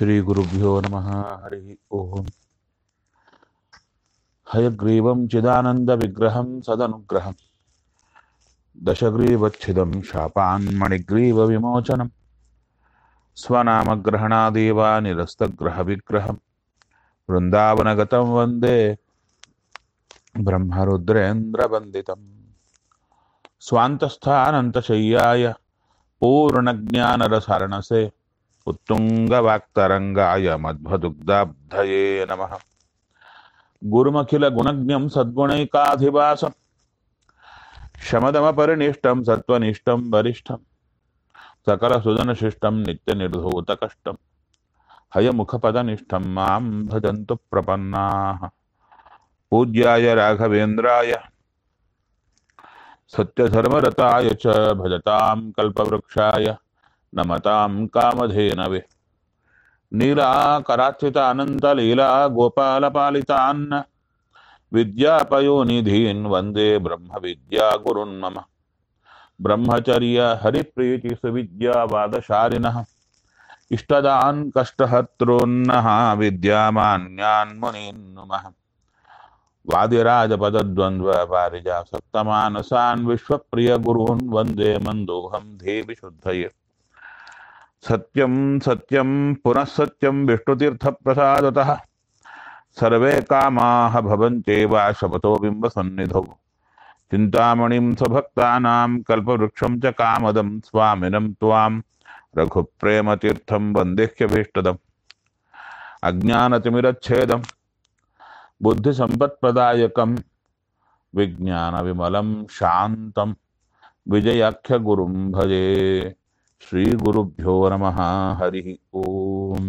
श्रीगुरुभ्यो नमः हरिः ओम् हयग्रीवं चिदानन्दविग्रहं सदनुग्रहं दशग्रीवच्छिदं शापान्मणिग्रीवविमोचनं स्वनामग्रहणादेव निरस्तग्रहविग्रहं वृन्दावनगतं वन्दे ब्रह्मरुद्रेन्द्रवन्दितम् स्वान्तस्थानन्तशय्याय पूर्णज्ञानरसारणसे उत्तुङ्गवाक्तरङ्गाय मध्वदुग्धाब्धये नमः गुरुमखिलगुणज्ञं सद्गुणैकाधिवासं शमदमपरिनिष्टं सत्त्वनिष्ठं वरिष्ठं सकलसुदनशिष्टं नित्यनिर्धूतकष्टं हयमुखपदनिष्ठं मां भजन्तु प्रपन्नाः पूज्याय राघवेन्द्राय सत्यधर्मरताय च भजतां कल्पवृक्षाय नमतां कामधेनवे नीलाकराच्युतानन्तलीला गोपालपालितान् विद्यापयोनिधीन् वन्दे ब्रह्मविद्यागुरुन् मम ब्रह्मचर्य हरिप्रीतिसुविद्यावादशालिनः इष्टदान् कष्टहर्तॄन्नः विद्यामान्यान् मुनीन् नुमः वादिराजपदद्वन्द्वपारिजासक्तमानसान् विश्वप्रियगुरून् वन्दे मन्दोऽहं देवि शुद्धये सत्यं सत्यं पुनः सत्यं विष्णुतीर्थप्रसादतः सर्वे कामाः भवन्त्येव शपथो बिम्बसन्निधौ चिन्तामणिं स्वभक्तानां कल्पवृक्षं च कामदं स्वामिनं त्वां रघुप्रेमतीर्थं वन्देह्यभीष्टदम् अज्ञानतिमिरच्छेदं बुद्धिसम्पत्प्रदायकं विज्ञानविमलं शान्तं विजयाख्यगुरुं भजे ಶ್ರೀಗುರುಭ್ಯೋ ನಮಃ ಹರಿ ಓಂ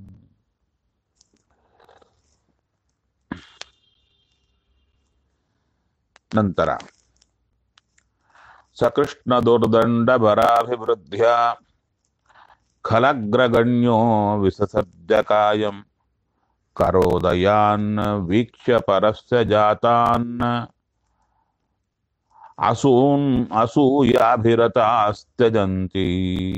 ನಂತರ ಸಕೃಷ್ಣ ದುರ್ದಂಡ ಬರಾಭಿವೃದ್ಧ್ಯ ಖಲಗ್ರಗಣ್ಯೋ ವಿಸಸರ್ಜ ಕಾಯಂ ಕರೋದಯಾನ್ ವೀಕ್ಷ್ಯ ಪರಸ್ಯ ಜಾತಾನ್ ಅಸೂನ್ ಅಸೂಯಾಭಿರತಾಸ್ತ್ಯಜಂತಿ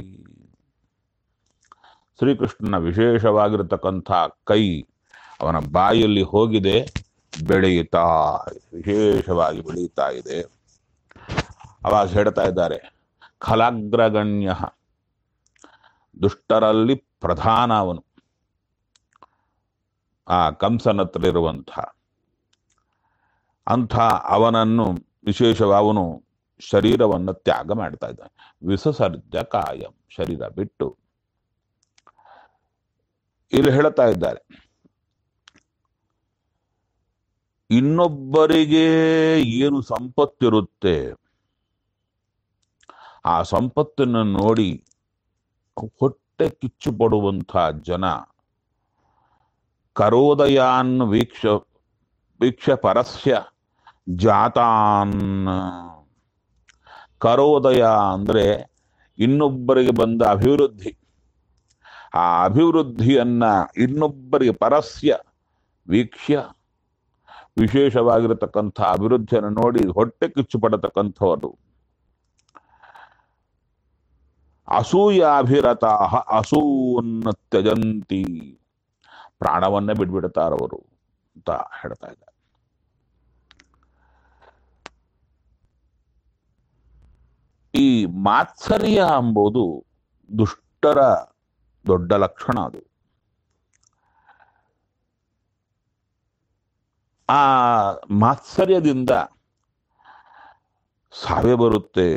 ಶ್ರೀಕೃಷ್ಣನ ವಿಶೇಷವಾಗಿರತಕ್ಕಂಥ ಕೈ ಅವನ ಬಾಯಲ್ಲಿ ಹೋಗಿದೆ ಬೆಳೆಯುತ್ತಾ ವಿಶೇಷವಾಗಿ ಬೆಳೆಯುತ್ತಾ ಇದೆ ಅವಾಗ ಹೇಳ್ತಾ ಇದ್ದಾರೆ ಖಲಾಗ್ರಗಣ್ಯ ದುಷ್ಟರಲ್ಲಿ ಪ್ರಧಾನ ಅವನು ಆ ಕಂಸನ ಹತ್ರ ಇರುವಂಥ ಅಂಥ ಅವನನ್ನು ವಿಶೇಷವ ಅವನು ಶರೀರವನ್ನು ತ್ಯಾಗ ಮಾಡ್ತಾ ಇದ್ದಾನೆ ವಿಸಸರ್ಜ ಕಾಯಂ ಶರೀರ ಬಿಟ್ಟು ಇಲ್ಲಿ ಹೇಳ್ತಾ ಇದ್ದಾರೆ ಇನ್ನೊಬ್ಬರಿಗೆ ಏನು ಸಂಪತ್ತಿರುತ್ತೆ ಆ ಸಂಪತ್ತನ್ನು ನೋಡಿ ಹೊಟ್ಟೆ ಕಿಚ್ಚು ಪಡುವಂಥ ಜನ ಕರೋದಯಾನ್ ವೀಕ್ಷ ವೀಕ್ಷ ಪರಸ್ಯ ಜಾತಾನ್ ಕರೋದಯ ಅಂದ್ರೆ ಇನ್ನೊಬ್ಬರಿಗೆ ಬಂದ ಅಭಿವೃದ್ಧಿ ಆ ಅಭಿವೃದ್ಧಿಯನ್ನ ಇನ್ನೊಬ್ಬರಿಗೆ ಪರಸ್ಯ ವೀಕ್ಷ್ಯ ವಿಶೇಷವಾಗಿರತಕ್ಕಂಥ ಅಭಿವೃದ್ಧಿಯನ್ನು ನೋಡಿ ಹೊಟ್ಟೆ ಕಿಚ್ಚು ಪಡತಕ್ಕಂಥವರು ಅಸೂಯಾಭಿರತ ಅಸೂನ್ನ ತ್ಯಜಂತಿ ಪ್ರಾಣವನ್ನೇ ಬಿಡ್ಬಿಡ್ತಾರವರು ಅಂತ ಹೇಳ್ತಾ ಇದ್ದಾರೆ ಈ ಮಾತ್ಸರ್ಯ ಎಂಬುದು ದುಷ್ಟರ ದೊಡ್ಡ ಲಕ್ಷಣ ಅದು ಆ ಮಾತ್ಸರ್ಯದಿಂದ ಸಾವೇ ಬರುತ್ತೆ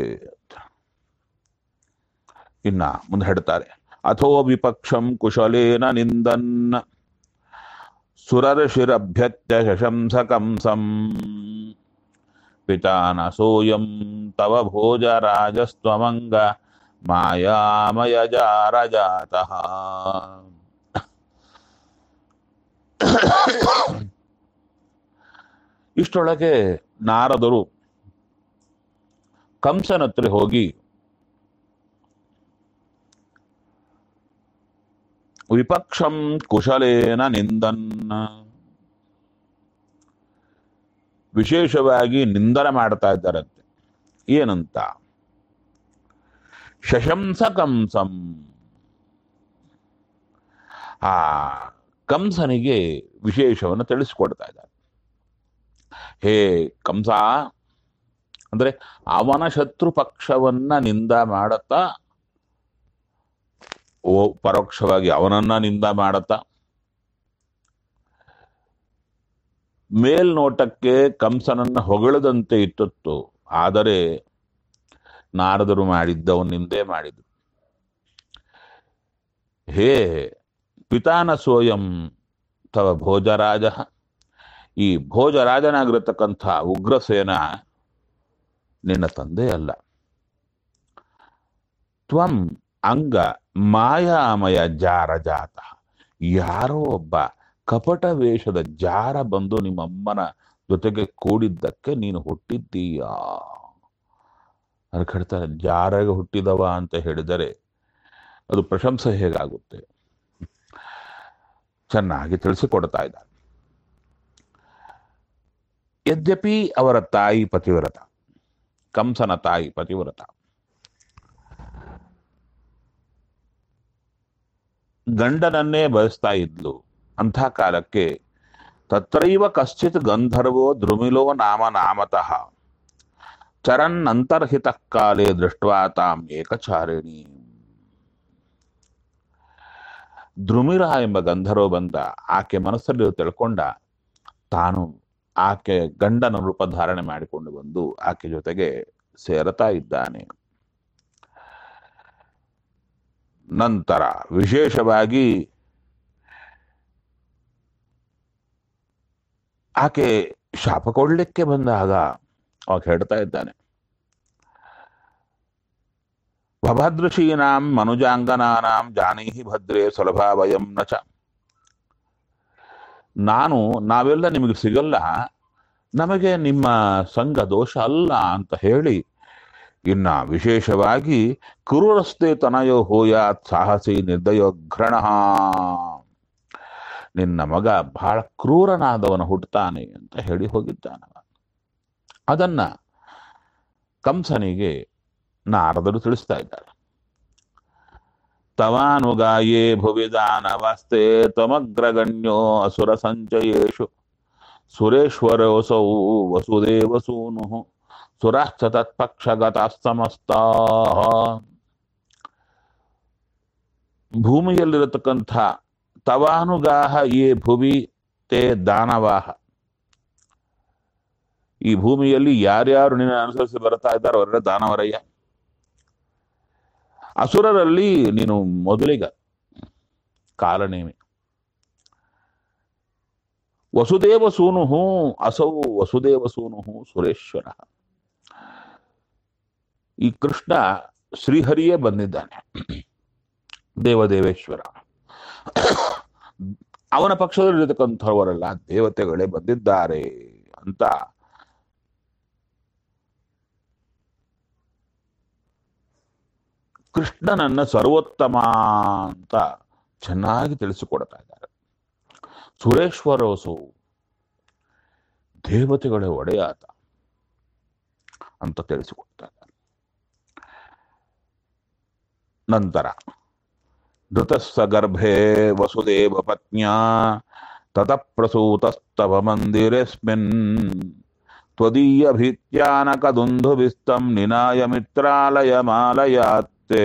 ಇನ್ನ ಮುಂದೆ ಹೇಳ್ತಾರೆ ಅಥೋ ವಿಪಕ್ಷಂ ಕುಶಲೇನ ನಿಂದನ್ನ ಸುರರ್ಷಿರಭ್ಯತ್ಯ ಶಶಂಸ ಕಂಸಂ ಪಿತಾನಸೋಯಂ ತವ ಭೋಜರಾಜಸ್ತ್ವಮಂಗ ಮಾಯಾಮಯ ಜಾರಜಾತಃ ಇಷ್ಟೊಳಗೆ ನಾರದರು ಕಂಸನ ಹತ್ರ ಹೋಗಿ ವಿಪಕ್ಷಂ ಕುಶಲೇನ ನಿಂದನ್ನ ವಿಶೇಷವಾಗಿ ನಿಂದನ ಮಾಡ್ತಾ ಇದ್ದಾರಂತೆ ಏನಂತ ಶಶಂಸ ಕಂಸಂ ಆ ಕಂಸನಿಗೆ ವಿಶೇಷವನ್ನು ತಿಳಿಸಿಕೊಡ್ತಾ ಇದ್ದಾರೆ ಹೇ ಕಂಸ ಅಂದ್ರೆ ಅವನ ಶತ್ರು ಪಕ್ಷವನ್ನ ನಿಂದ ಮಾಡುತ್ತಾ ಓ ಪರೋಕ್ಷವಾಗಿ ಅವನನ್ನ ನಿಂದ ಮಾಡುತ್ತಾ ಮೇಲ್ನೋಟಕ್ಕೆ ಕಂಸನನ್ನ ಹೊಗಳದಂತೆ ಇಟ್ಟಿತ್ತು ಆದರೆ ನಾರದರು ಮಾಡಿದ್ದವನು ನಿಂದೆ ಮಾಡಿದ್ರು ಹೇ ಪಿತಾನ ಸೋಯಂ ತವ ಭೋಜರಾಜ ಈ ಭೋಜರಾಜನಾಗಿರತಕ್ಕಂಥ ಉಗ್ರಸೇನ ನಿನ್ನ ತಂದೆ ಅಲ್ಲ ತ್ವಂ ಅಂಗ ಮಾಯಾಮಯ ಜಾರ ಜಾತ ಯಾರೋ ಒಬ್ಬ ಕಪಟ ವೇಷದ ಜಾರ ಬಂದು ನಿಮ್ಮಮ್ಮನ ಜೊತೆಗೆ ಕೂಡಿದ್ದಕ್ಕೆ ನೀನು ಹುಟ್ಟಿದ್ದೀಯಾ ಅದಕ್ಕೆ ಹೇಳ್ತಾರೆ ಜಾರಗೆ ಹುಟ್ಟಿದವ ಅಂತ ಹೇಳಿದರೆ ಅದು ಪ್ರಶಂಸೆ ಹೇಗಾಗುತ್ತೆ ಚೆನ್ನಾಗಿ ತಿಳಿಸಿಕೊಡ್ತಾ ಇದ್ದಾರೆ ಯದ್ಯಪಿ ಅವರ ತಾಯಿ ಪತಿವ್ರತ ಕಂಸನ ತಾಯಿ ಪತಿವ್ರತ ಗಂಡನನ್ನೇ ಬಯಸ್ತಾ ಇದ್ಲು ಅಂಥ ಕಾಲಕ್ಕೆ ತತ್ರೈವ ಕಶ್ಚಿತ್ ಗಂಧರ್ವೋ ದ್ರುಮಿಲೋ ನಾಮ ನಾಮತಃ ಚರನ್ ಅಂತರ್ಹಿತ ಕಾಲೇ ದೃಷ್ಟ್ವಾ ತಾಂ ಏಕಚಾರಿಣಿ ದ್ರುಮಿರ ಎಂಬ ಗಂಧರ್ವ ಬಂದ ಆಕೆ ಮನಸ್ಸಲ್ಲಿ ತಿಳ್ಕೊಂಡ ತಾನು ಆಕೆ ಗಂಡನ ರೂಪ ಧಾರಣೆ ಮಾಡಿಕೊಂಡು ಬಂದು ಆಕೆ ಜೊತೆಗೆ ಸೇರತಾ ಇದ್ದಾನೆ ನಂತರ ವಿಶೇಷವಾಗಿ ಆಕೆ ಶಾಪ ಕೊಡ್ಲಿಕ್ಕೆ ಬಂದಾಗ ಅವಾಗ ಹೇಳ್ತಾ ಇದ್ದಾನೆ ಭಭದೃಶೀನಾಂ ಮನುಜಾಂಗನಾನಾಂ ಜಾನೀಹಿ ಭದ್ರೇ ಸುಲಭ ವಯಂ ನ ಚ ನಾನು ನಾವೆಲ್ಲ ನಿಮಗೆ ಸಿಗಲ್ಲ ನಮಗೆ ನಿಮ್ಮ ಸಂಘ ದೋಷ ಅಲ್ಲ ಅಂತ ಹೇಳಿ ಇನ್ನ ವಿಶೇಷವಾಗಿ ಕುರುರಸ್ತೆ ತನಯೋ ಹೋಯಾತ್ ಸಾಹಸಿ ನಿರ್ದಯೋ ಘ್ರಣ ನಿನ್ನ ಮಗ ಬಹಳ ಕ್ರೂರನಾದವನು ಹುಟ್ಟುತ್ತಾನೆ ಅಂತ ಹೇಳಿ ಹೋಗಿದ್ದಾನ ಅದನ್ನ ಕಂಸನಿಗೆ ನಾರದರು ತಿಳಿಸ್ತಾ ಇದ್ದಾರೆ ತವಾನುಗಾಯೇ ಭುವಿ ದಾನವಸ್ತೆ ತ್ವಮಗ್ರಗಣ್ಯೋ ಅಸುರ ಸಂಚಯೇಶು ಸುರೇಶ್ವರೋಸೌ ವಸುದೇವಸೂನು ಸುರಾಶ್ಚ ತತ್ಪಕ್ಷಗತಾಸ್ತಮಸ್ತಾ ಭೂಮಿಯಲ್ಲಿರತಕ್ಕಂಥ ತವಾನುಗಾಹ ಯೇ ಭುವಿ ತೇ ದಾನವಾಹ ಈ ಭೂಮಿಯಲ್ಲಿ ಯಾರ್ಯಾರು ನಿನ್ನ ಅನುಸರಿಸಿ ಬರ್ತಾ ಇದ್ದಾರೋ ಅವರೆಲ್ಲ ದಾನವರಯ್ಯ ಅಸುರರಲ್ಲಿ ನೀನು ಮೊದಲಿಗ ಕಾಲನೇಮಿ ವಸುದೇವ ಸೂನು ಅಸೌ ವಸುದೇವ ಸೂನು ಸುರೇಶ್ವರ ಈ ಕೃಷ್ಣ ಶ್ರೀಹರಿಯೇ ಬಂದಿದ್ದಾನೆ ದೇವದೇವೇಶ್ವರ ಅವನ ಪಕ್ಷದಲ್ಲಿರತಕ್ಕಂಥವರೆಲ್ಲ ದೇವತೆಗಳೇ ಬಂದಿದ್ದಾರೆ ಅಂತ ಕೃಷ್ಣನನ್ನ ಸರ್ವೋತ್ತಮ ಅಂತ ಚೆನ್ನಾಗಿ ತಿಳಿಸಿಕೊಡ್ತಾ ಇದ್ದಾರೆ ಸುರೇಶ್ವರೋಸು ದೇವತೆಗಳ ಒಡೆಯಾತ ಅಂತ ತಿಳಿಸಿಕೊಡ್ತಾ ಇದ್ದಾರೆ ನಂತರ ಧೃತಸ್ಸ ಗರ್ಭೆ ವಸುದೇವ ಪತ್ನ್ಯಾ ತತಃ ಪ್ರಸೂತಸ್ತವ ಮಂದಿರೆಸ್ಮಿನ್ ತ್ವದೀಯ ಭೀತ್ಯಾನಕದುಂದುಭಿಸ್ತಂ ನಿನಾಯ ಮಿತ್ರಾಲಯ ಮಾಲಯಾತ್ತೆ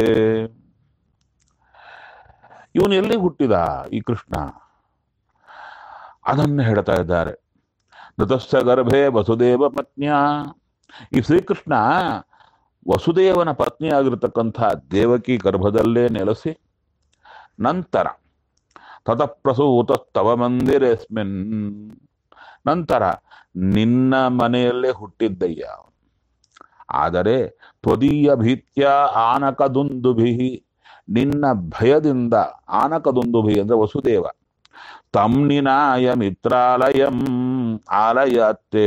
ಇವನು ಎಲ್ಲಿ ಹುಟ್ಟಿದ ಈ ಕೃಷ್ಣ ಅದನ್ನು ಹೇಳ್ತಾ ಇದ್ದಾರೆ ಋತಸ್ಸ ಗರ್ಭೆ ವಸುದೇವ ಪತ್ನಿಯ ಈ ಶ್ರೀಕೃಷ್ಣ ವಸುದೇವನ ಪತ್ನಿಯಾಗಿರ್ತಕ್ಕಂಥ ದೇವಕಿ ಗರ್ಭದಲ್ಲೇ ನೆಲೆಸಿ ನಂತರ ತತಃಪ್ರಸೂತ ತವ ಮಂದಿರೆಸ್ಮಿನ್ ನಂತರ ನಿನ್ನ ಮನೆಯಲ್ಲೇ ಹುಟ್ಟಿದ್ದಯ್ಯ ಆದರೆ ತ್ವದೀಯ ಭೀತ್ಯ ಆನಕದುಂದುಭಿ ನಿನ್ನ ಭಯದಿಂದ ಆನಕದುಂದುಭಿ ಅಂದ್ರೆ ವಸುದೇವ ತಮ್ನಿನಾಯ ಮಿತ್ರಾಲಯಂ ಆಲಯತ್ತೆ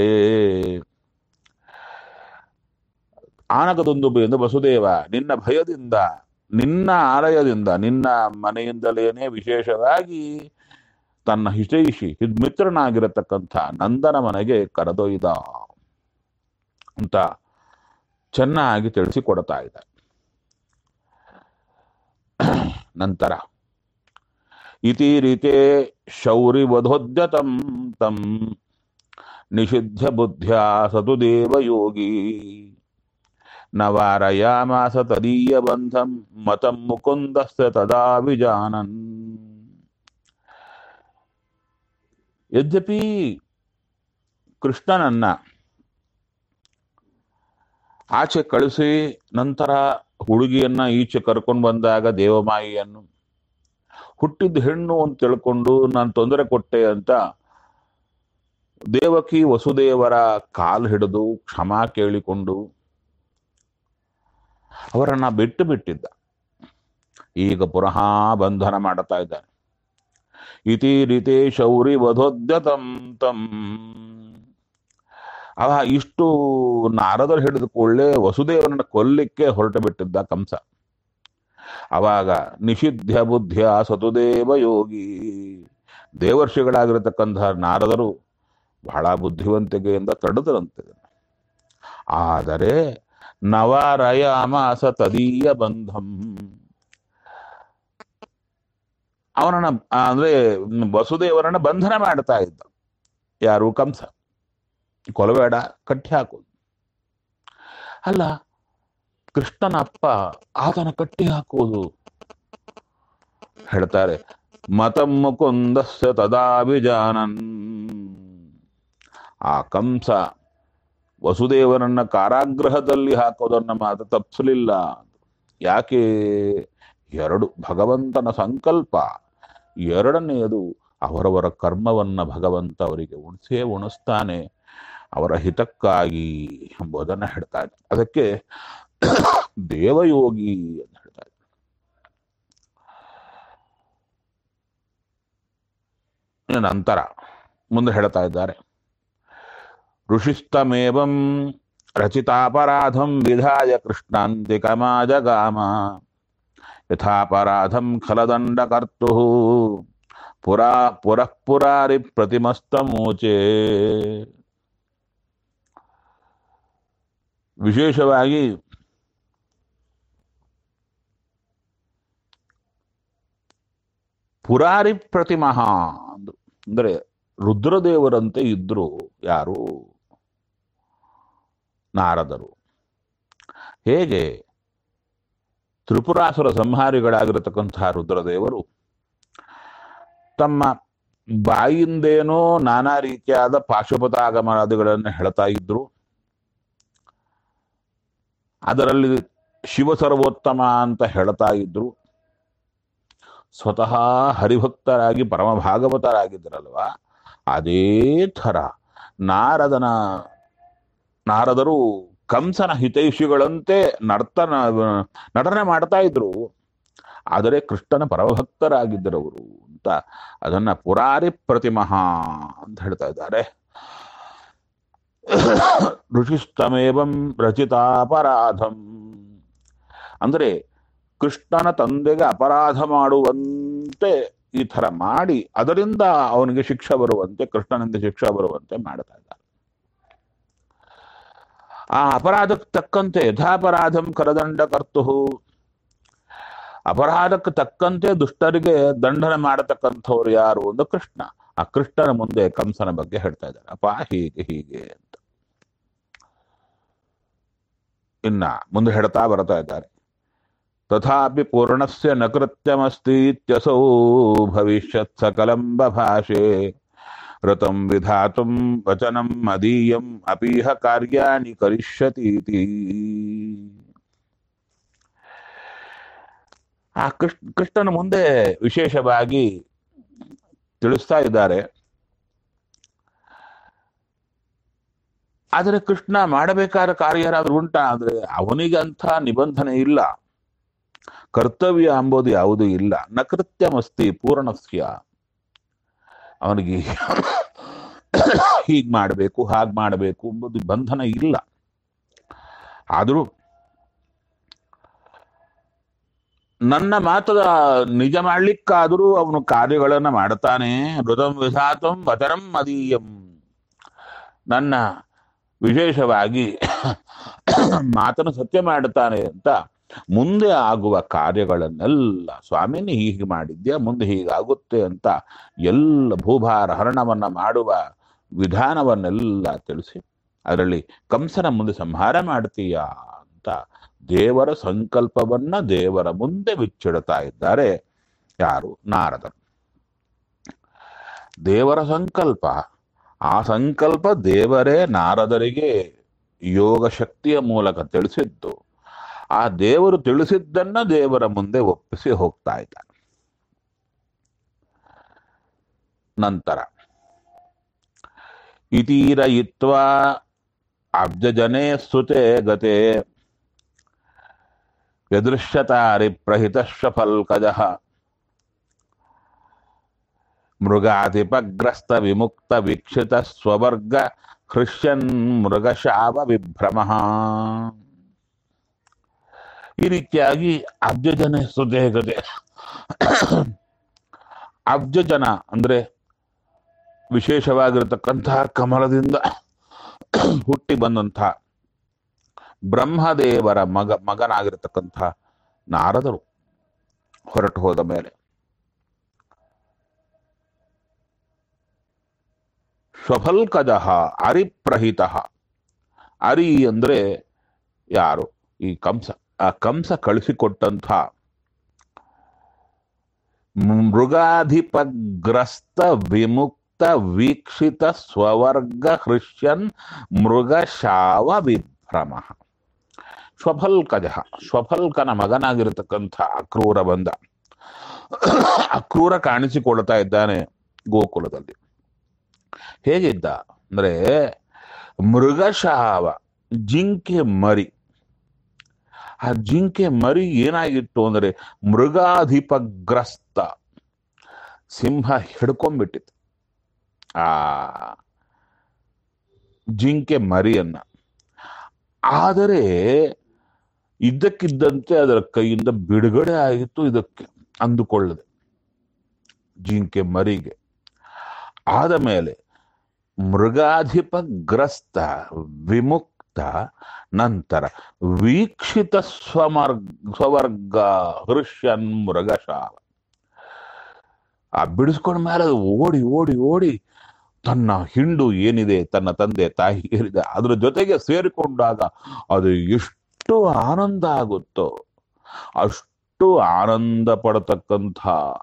ಆನಕದುಂದುಭಿ ಅಂದ್ರೆ ವಸುದೇವ ನಿನ್ನ ಭಯದಿಂದ ನಿನ್ನ ಆಲಯದಿಂದ ನಿನ್ನ ಮನೆಯಿಂದಲೇನೆ ವಿಶೇಷವಾಗಿ ತನ್ನ ಹಿತೈಷಿ ಮಿತ್ರನಾಗಿರತಕ್ಕಂಥ ನಂದನ ಮನೆಗೆ ಕರೆದೊಯ್ದ ಅಂತ ಚೆನ್ನಾಗಿ ತಿಳಿಸಿಕೊಡ್ತಾ ಇದೆ ನಂತರ ಇತಿ ರೀತೆ ಶೌರಿ ವಧೋದ್ಯತಂ ತಂ ನಿಷಿದ್ಧ ಬುದ್ಧ್ಯಾ ಸತು ದೇವಯೋಗಿ ನ ವಾರಯಾಮಾಸ ತದೀಯ ಬಂಧಂ ಮತಂ ಮುಕುಂದಸ್ಯ ತದಾ ವಿಜಾನನ್ ಯದ್ಯಪಿ ಕೃಷ್ಣನನ್ನ ಆಚೆ ಕಳಿಸಿ ನಂತರ ಹುಡುಗಿಯನ್ನ ಈಚೆ ಕರ್ಕೊಂಡು ಬಂದಾಗ ದೇವಮಾಯಿಯನ್ನು ಹುಟ್ಟಿದ ಹೆಣ್ಣು ಅಂತ ತಿಳ್ಕೊಂಡು ನಾನು ತೊಂದರೆ ಕೊಟ್ಟೆ ಅಂತ ದೇವಕಿ ವಸುದೇವರ ಕಾಲು ಹಿಡಿದು ಕ್ಷಮಾ ಕೇಳಿಕೊಂಡು ಅವರನ್ನ ಬಿಟ್ಟು ಬಿಟ್ಟಿದ್ದ ಈಗ ಪುನಃ ಬಂಧನ ಮಾಡುತ್ತಾ ಇದ್ದಾನೆ ಇತಿ ರೀತೆ ಶೌರಿ ವಧೋದ್ಯತಂ ತಂ ಅವ ಇಷ್ಟು ನಾರದರು ಹಿಡಿದ ಕೂಡಲೇ ವಸುದೇವರನ್ನ ಕೊಲ್ಲಿಕ್ಕೆ ಹೊರಟು ಬಿಟ್ಟಿದ್ದ ಕಂಸ ಅವಾಗ ನಿಷಿದ್ಧ ಬುದ್ಧಿಯ ಸತುದೇವ ಯೋಗಿ ದೇವರ್ಷಿಗಳಾಗಿರತಕ್ಕಂತಹ ನಾರದರು ಬಹಳ ಬುದ್ಧಿವಂತಿಕೆಯಿಂದ ತಡೆದರಂತೆ ಆದರೆ ನವರಯಾಮಾಸ ತದೀಯ ಬಂಧಂ ಅವನನ್ನ ಅಂದ್ರೆ ವಸುದೇವರನ್ನ ಬಂಧನ ಮಾಡ್ತಾ ಇದ್ದ ಯಾರು ಕಂಸ ಕೊಲಬೇಡ ಕಟ್ಟಿ ಹಾಕೋದು ಅಲ್ಲ ಕೃಷ್ಣನ ಅಪ್ಪ ಆತನ ಕಟ್ಟಿ ಹಾಕುವುದು ಹೇಳ್ತಾರೆ ಮತಂ ಮುಕುಂದಸ್ಯ ತದಾಭಿಜಾನನ್ ಆ ಕಂಸ ವಸುದೇವನನ್ನ ಕಾರಾಗೃಹದಲ್ಲಿ ಹಾಕೋದನ್ನ ಮಾತ್ರ ತಪ್ಪಿಸಲಿಲ್ಲ ಯಾಕೆ ಎರಡು ಭಗವಂತನ ಸಂಕಲ್ಪ ಎರಡನೆಯದು ಅವರವರ ಕರ್ಮವನ್ನ ಭಗವಂತ ಅವರಿಗೆ ಉಣಿಸೇ ಉಣಿಸ್ತಾನೆ ಅವರ ಹಿತಕ್ಕಾಗಿ ಎಂಬುದನ್ನ ಹೇಳ್ತಾ ಇದ್ದಾರೆ ಅದಕ್ಕೆ ದೇವಯೋಗಿ ಅಂತ ಹೇಳ್ತಾ ಇದ್ದಾರೆ ಇನ್ನು ನಂತರ ಮುಂದೆ ಹೇಳ್ತಾ ಇದ್ದಾರೆ ಋಷಿಸ್ತಮೇವಂ ರಚಿತಾಪರಾಧಂ ವಿಧಾಯ ಕೃಷ್ಣಾಂತಿಕಮಾಜಗಾಮ ಯಥಾಪರಾಧಂ ಖಲದಂಡಕರ್ತು ಪುರಾ ಪುರಃ ಪುರಾರಿ ಪ್ರತಿಮಸ್ತಮೂಚೆ ವಿಶೇಷವಾಗಿ ಪುರಾರಿ ಪ್ರತಿಮಃ ಅಂದ್ರು ಅಂದ್ರೆ ರುದ್ರದೇವರಂತೆ ಇದ್ರು ಯಾರು ನಾರದರು ಹೇಗೆ ತ್ರಿಪುರಾಸುರ ಸಂಹಾರಿಗಳಾಗಿರತಕ್ಕಂತಹ ರುದ್ರದೇವರು ತಮ್ಮ ಬಾಯಿಂದೇನೋ ನಾನಾ ರೀತಿಯಾದ ಪಾಶುಪತಾಗಮನಾದಿಗಳನ್ನು ಹೇಳ್ತಾ ಇದ್ರು ಅದರಲ್ಲಿ ಶಿವ ಸರ್ವೋತ್ತಮ ಅಂತ ಹೇಳ್ತಾ ಇದ್ರು ಸ್ವತಃ ಹರಿಭಕ್ತರಾಗಿ ಪರಮ ಭಾಗವತರಾಗಿದ್ದರಲ್ವ ಅದೇ ಥರ ನಾರದನ ನಾರದರು ಕಂಸನ ಹಿತೈಷಿಗಳಂತೆ ನರ್ತನ ನಟನೆ ಮಾಡ್ತಾ ಇದ್ರು ಆದರೆ ಕೃಷ್ಣನ ಪರಮಭಕ್ತರಾಗಿದ್ದರು ಅವರು ಅಂತ ಅದನ್ನ ಪುರಾರಿ ಪ್ರತಿಮಃ ಅಂತ ಹೇಳ್ತಾ ಇದ್ದಾರೆ ಋಷಿಸ್ತಮೇವಂ ರಚಿತಾಪರಾಧಂ ಅಂದ್ರೆ ಕೃಷ್ಣನ ತಂದೆಗೆ ಅಪರಾಧ ಮಾಡುವಂತೆ ಈ ತರ ಮಾಡಿ ಅದರಿಂದ ಅವನಿಗೆ ಶಿಕ್ಷೆ ಬರುವಂತೆ ಕೃಷ್ಣನಿಂದ ಶಿಕ್ಷೆ ಬರುವಂತೆ ಮಾಡ್ತಾ ಇದ್ದಾರೆ ಆ ಅಪರಾಧಕ್ಕೆ ತಕ್ಕಂತೆ ಯಥಾಪರಾಧಂ ಕರದಂಡ ಕರ್ತು ಅಪರಾಧಕ್ಕೆ ತಕ್ಕಂತೆ ದುಷ್ಟರಿಗೆ ದಂಡನೆ ಮಾಡತಕ್ಕಂಥವ್ರು ಯಾರು ಒಂದು ಕೃಷ್ಣ ಆ ಕೃಷ್ಣನ ಮುಂದೆ ಕಂಸನ ಬಗ್ಗೆ ಹೇಳ್ತಾ ಇದ್ದಾರೆ ಅಪ್ಪ ಹೀಗೆ ಹೀಗೆ ಅಂತ ಇನ್ನ ಮುಂದೆ ಹೇಳ್ತಾ ಬರ್ತಾ ಇದ್ದಾರೆ ತಥಾಪಿ ಪೂರ್ಣಸ್ಯ ನ ಕೃತ್ಯಮಸ್ತೀತ್ಯಸೌ ಭವಿಷ್ಯತ್ ಸಕಲಂ ಬಭಾಷೆ ಋತಂ ವಿಧಾತುಂ ವಚನಂ ಮದೀಯಂ ಅಪೀಹ ಕಾರ್ಯಾಣಿ ಕರಿಷ್ಯತೀತಿ ಆ ಕೃಷ್ಣ ಕೃಷ್ಣನ ಮುಂದೆ ವಿಶೇಷವಾಗಿ ತಿಳಿಸ್ತಾ ಇದ್ದಾರೆ ಆದರೆ ಕೃಷ್ಣ ಮಾಡಬೇಕಾದ ಕಾರ್ಯ ಯಾರಾದ್ರೂ ಉಂಟಾ ಅಂದ್ರೆ ಅವನಿಗಂಥ ನಿಬಂಧನೆ ಇಲ್ಲ ಕರ್ತವ್ಯ ಎಂಬುದು ಯಾವುದೂ ಇಲ್ಲ ನಕೃತ್ಯಮಸ್ತಿ ಪೂರ್ಣಸ್ಯ ಅವನಿಗೆ ಹೀಗ್ ಮಾಡಬೇಕು ಹಾಗೆ ಮಾಡಬೇಕು ಎಂಬುದು ಬಂಧನ ಇಲ್ಲ ಆದರೂ ನನ್ನ ಮಾತದ ನಿಜ ಮಾಡ್ಲಿಕ್ಕಾದರೂ ಅವನು ಕಾರ್ಯಗಳನ್ನ ಮಾಡ್ತಾನೆ ಮೃತಂ ವಿಧಾತಂ ವಚನಂ ಮದೀಯಂ ನನ್ನ ವಿಶೇಷವಾಗಿ ಮಾತನ್ನು ಸತ್ಯ ಮಾಡುತ್ತಾನೆ ಅಂತ ಮುಂದೆ ಆಗುವ ಕಾರ್ಯಗಳನ್ನೆಲ್ಲ ಸ್ವಾಮಿನಿ ಹೀಗೆ ಮಾಡಿದ್ಯಾ ಮುಂದೆ ಹೀಗಾಗುತ್ತೆ ಅಂತ ಎಲ್ಲ ಭೂಭಾರ ಹರಣವನ್ನ ಮಾಡುವ ವಿಧಾನವನ್ನೆಲ್ಲ ತಿಳಿಸಿ ಅದರಲ್ಲಿ ಕಂಸನ ಮುಂದೆ ಸಂಹಾರ ಮಾಡ್ತೀಯಾ ಅಂತ ದೇವರ ಸಂಕಲ್ಪವನ್ನ ದೇವರ ಮುಂದೆ ಬಿಚ್ಚಿಡ್ತಾ ಇದ್ದಾರೆ ಯಾರು ನಾರದರು ದೇವರ ಸಂಕಲ್ಪ ಆ ಸಂಕಲ್ಪ ದೇವರೇ ನಾರದರಿಗೆ ಯೋಗ ಶಕ್ತಿಯ ಮೂಲಕ ತಿಳಿಸಿದ್ದು ಆ ದೇವರು ತಿಳಿಸಿದ್ದನ್ನ ದೇವರ ಮುಂದೆ ಒಪ್ಪಿಸಿ ಹೋಗ್ತಾ ಇದ್ದಾನೆ ನಂತರ ಇತೀರಯಿತ್ವ ಅಬ್ಜಜನೆ ಸ್ತುತೆ ಗತೆ ವ್ಯದೃಶ್ಯತಾರಿ ಪ್ರಹಿತ ಶಫಲ್ಕಜ ಮೃಗಾಧಿಪಗ್ರಸ್ತ ವಿಮುಕ್ತ ವೀಕ್ಷಿತ ಸ್ವವರ್ಗ ಹೃಷ್ಯನ್ ಮೃಗಶಾವ ವಿಭ್ರಮ ಈ ರೀತಿಯಾಗಿ ಅಬ್ಜಜನ ಸ್ತುತೆ ಗತೆ ಅಬ್ಜಜನ ಅಂದ್ರೆ ವಿಶೇಷವಾಗಿರತಕ್ಕಂತಹ ಕಮಲದಿಂದ ಹುಟ್ಟಿ ಬಂದಂತಹ ಬ್ರಹ್ಮದೇವರ ಮಗ ಮಗನಾಗಿರತಕ್ಕಂತಹ ನಾರದರು ಹೊರಟು ಹೋದ ಮೇಲೆ ಸ್ವಫಲ್ಕಜ ಅರಿಪ್ರಹಿತ ಅರಿ ಅಂದ್ರೆ ಯಾರು ಈ ಕಂಸ ಆ ಕಂಸ ಕಳಿಸಿಕೊಟ್ಟಂಥ ಮೃಗಾಧಿಪಗ್ರಸ್ತ ವಿಮುಕ್ತ ವೀಕ್ಷಿತ ಸ್ವವರ್ಗ ಹೃಷ್ಯನ್ ಮೃಗಶಾವ ವಿಭ್ರಮ ಸ್ವಫಲ್ಕಜ ಸ್ವಫಲ್ಕನ ಮಗನಾಗಿರತಕ್ಕಂಥ ಅಕ್ರೂರ ಬಂದ ಅಕ್ರೂರ ಕಾಣಿಸಿಕೊಳ್ತಾ ಇದ್ದಾನೆ ಗೋಕುಲದಲ್ಲಿ ಹೇಗಿದ್ದ ಅಂದ್ರೆ ಮೃಗಶಾವ ಜಿಂಕೆ ಮರಿ ಆ ಜಿಂಕೆ ಮರಿ ಏನಾಗಿತ್ತು ಅಂದ್ರೆ ಮೃಗಾಧಿಪಗ್ರಸ್ತ ಸಿಂಹ ಹಿಡ್ಕೊಂಡ್ಬಿಟ್ಟಿತ್ತು ಆ ಜಿಂಕೆ ಮರಿಯನ್ನ ಆದರೆ ಇದ್ದಕ್ಕಿದ್ದಂತೆ ಅದರ ಕೈಯಿಂದ ಬಿಡುಗಡೆ ಆಗಿತ್ತು ಇದಕ್ಕೆ ಅಂದುಕೊಳ್ಳದೆ ಜಿಂಕೆ ಮರಿಗೆ ಆದ ಮೇಲೆ ಮೃಗಾಧಿಪಗ್ರಸ್ತ ವಿಮುಕ್ತ ನಂತರ ವೀಕ್ಷಿತ ಸ್ವಮರ್ಗ ಸ್ವವರ್ಗ ಹೃಷ್ಯನ್ ಮೃಗಶಾವ ಆ ಬಿಡಿಸ್ಕೊಂಡ ಮೇಲೆ ಅದು ಓಡಿ ಓಡಿ ಓಡಿ ತನ್ನ ಹಿಂಡು ಏನಿದೆ ತನ್ನ ತಂದೆ ತಾಯಿ ಏನಿದೆ ಅದ್ರ ಜೊತೆಗೆ ಸೇರಿಕೊಂಡಾಗ ಅದು ಎಷ್ಟು ಆನಂದ ಆಗುತ್ತೋ ಅಷ್ಟು ಆನಂದ ಪಡತಕ್ಕಂಥ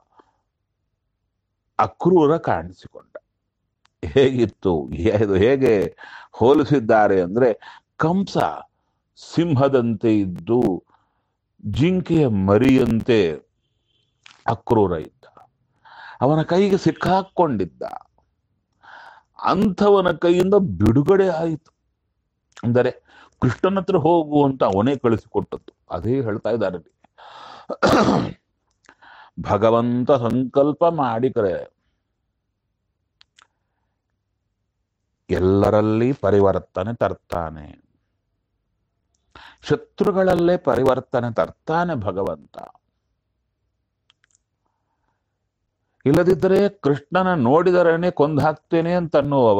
ಅಕ್ರೂರ ಕಾಣಿಸಿಕೊಂಡ ಹೇಗಿತ್ತು ಇದು ಹೇಗೆ ಹೋಲಿಸಿದ್ದಾರೆ ಅಂದ್ರೆ ಕಂಸ ಸಿಂಹದಂತೆ ಇದ್ದು ಜಿಂಕೆಯ ಮರಿಯಂತೆ ಅಕ್ರೂರ ಇದ್ದ ಅವನ ಕೈಗೆ ಸಿಕ್ಕಾಕೊಂಡಿದ್ದ ಅಂಥವನ ಕೈಯಿಂದ ಬಿಡುಗಡೆ ಆಯಿತು ಅಂದರೆ ಕೃಷ್ಣನ ಹತ್ರ ಹೋಗು ಅಂತ ಅವನೇ ಕಳಿಸಿಕೊಟ್ಟದ್ದು ಅದೇ ಹೇಳ್ತಾ ಇದ್ದಾರೆ ಇಲ್ಲಿ. ಭಗವಂತ ಸಂಕಲ್ಪ ಮಾಡಿ ಕರೆ ಎಲ್ಲರಲ್ಲಿ ಪರಿವರ್ತನೆ ತರ್ತಾನೆ ಶತ್ರುಗಳಲ್ಲೇ ಪರಿವರ್ತನೆ ತರ್ತಾನೆ ಭಗವಂತ ಇಲ್ಲದಿದ್ದರೆ ಕೃಷ್ಣನ ನೋಡಿದರೇನೆ ಕೊಂದು ಹಾಕ್ತೇನೆ ಅಂತ ಅನ್ನುವವ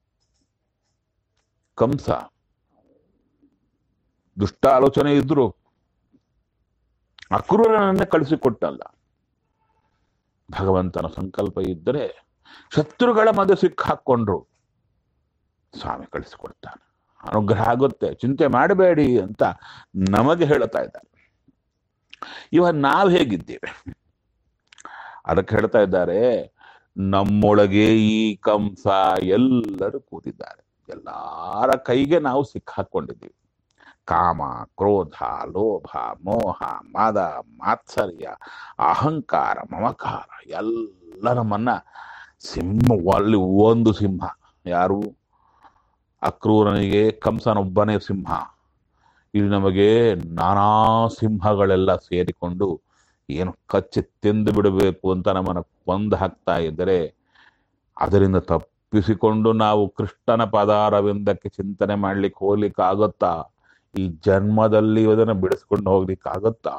ಕಂಸ ದುಷ್ಟ ಆಲೋಚನೆ ಇದ್ರು ಅಕ್ರೂರನನ್ನೇ ಕಳಿಸಿಕೊಟ್ಟಲ್ಲ ಭಗವಂತನ ಸಂಕಲ್ಪ ಇದ್ದರೆ ಶತ್ರುಗಳ ಮಧ್ಯೆ ಸಿಕ್ಕಾಕೊಂಡ್ರು ಸ್ವಾಮಿ ಕಳಿಸಿಕೊಡ್ತಾನೆ ಅನುಗ್ರಹ ಆಗುತ್ತೆ ಚಿಂತೆ ಮಾಡಬೇಡಿ ಅಂತ ನಮಗೆ ಹೇಳ್ತಾ ಇದ್ದಾರೆ ಇವಾಗ ನಾವು ಹೇಗಿದ್ದೇವೆ ಅದಕ್ಕೆ ಹೇಳ್ತಾ ಇದ್ದಾರೆ ನಮ್ಮೊಳಗೆ ಈ ಕಂಸ ಎಲ್ಲರೂ ಕೂತಿದ್ದಾರೆ ಎಲ್ಲರ ಕೈಗೆ ನಾವು ಸಿಕ್ಕಾಕೊಂಡಿದ್ದೀವಿ ಕಾಮ ಕ್ರೋಧ ಲೋಭ ಮೋಹ ಮದ ಮಾತ್ಸರ್ಯ ಅಹಂಕಾರ ಮಮಕಾರ ಎಲ್ಲ ನಮ್ಮನ್ನ ಸಿಂಹ ಅಲ್ಲಿ ಒಂದು ಸಿಂಹ ಯಾರು ಅಕ್ರೂರನಿಗೆ ಕಂಸನೊಬ್ಬನೇ ಸಿಂಹ ಇಲ್ಲಿ ನಮಗೆ ನಾನಾ ಸಿಂಹಗಳೆಲ್ಲ ಸೇರಿಕೊಂಡು ಏನು ಕಚ್ಚಿ ತಿಂದು ಬಿಡಬೇಕು ಅಂತ ನಮ್ಮನ್ನು ಕೊಂದು ಹಾಕ್ತಾ ಇದ್ದರೆ ಅದರಿಂದ ತಪ್ಪಿಸಿಕೊಂಡು ನಾವು ಕೃಷ್ಣನ ಪದಾರವಿಂದಕ್ಕೆ ಚಿಂತನೆ ಮಾಡ್ಲಿಕ್ಕೆ ಹೋಗ್ಲಿಕ್ಕೆ ಆಗುತ್ತಾ ಈ ಜನ್ಮದಲ್ಲಿ ಅದನ್ನು ಬಿಡಿಸ್ಕೊಂಡು ಹೋಗ್ಲಿಕ್ಕೆ ಆಗುತ್ತಾ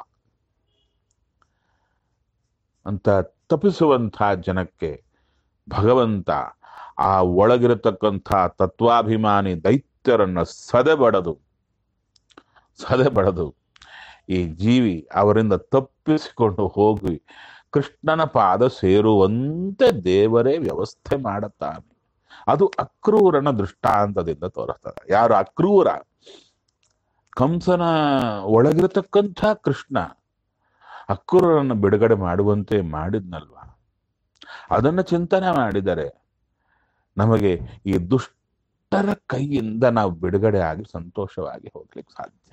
ಅಂತ ತಪ್ಪಿಸುವಂಥ ಜನಕ್ಕೆ ಭಗವಂತ ಆ ಒಳಗಿರತಕ್ಕಂಥ ತತ್ವಾಭಿಮಾನಿ ದೈತ್ಯರನ್ನ ಸದೆಬಡದು ಸದೆಬಡದು ಈ ಜೀವಿ ಅವರಿಂದ ತಪ್ಪಿಸಿಕೊಂಡು ಹೋಗಿ ಕೃಷ್ಣನ ಪಾದ ಸೇರುವಂತೆ ದೇವರೇ ವ್ಯವಸ್ಥೆ ಮಾಡುತ್ತಾನೆ ಅದು ಅಕ್ರೂರನ ದೃಷ್ಟಾಂತದಿಂದ ತೋರಿಸ್ತದೆ ಯಾರು ಅಕ್ರೂರ ಕಂಸನ ಒಳಗಿರತಕ್ಕಂಥ ಕೃಷ್ಣ ಅಕ್ರೂರನ್ನು ಬಿಡುಗಡೆ ಮಾಡುವಂತೆ ಮಾಡಿದ್ನಲ್ವಾ ಅದನ್ನು ಚಿಂತನೆ ಮಾಡಿದರೆ ನಮಗೆ ಈ ದುಷ್ಟರ ಕೈಯಿಂದ ನಾವು ಬಿಡುಗಡೆ ಆಗಿ ಸಂತೋಷವಾಗಿ ಹೋಗ್ಲಿಕ್ಕೆ ಸಾಧ್ಯ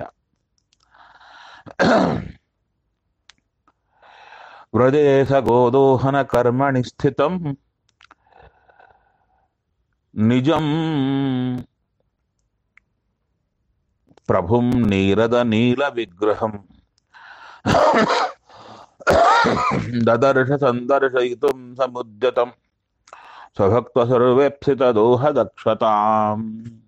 ವ್ರಜೇಶ ಗೋದೋಹನ ಕರ್ಮಣಿ ಸ್ಥಿತಂ ನಿಜಂ ಪ್ರಭುಂ ನೀರದ ನೀಲ ವಿಗ್ರಹಂ ದದರ್ಶ ಸಂದರ್ಶಯಿತು ಸಮುದ್ಯತಂ ಸ್ವಭಕ್ತ ಸರ್ವೇಪ್ಸಿತ ದೋಹ ದಕ್ಷತಾಂ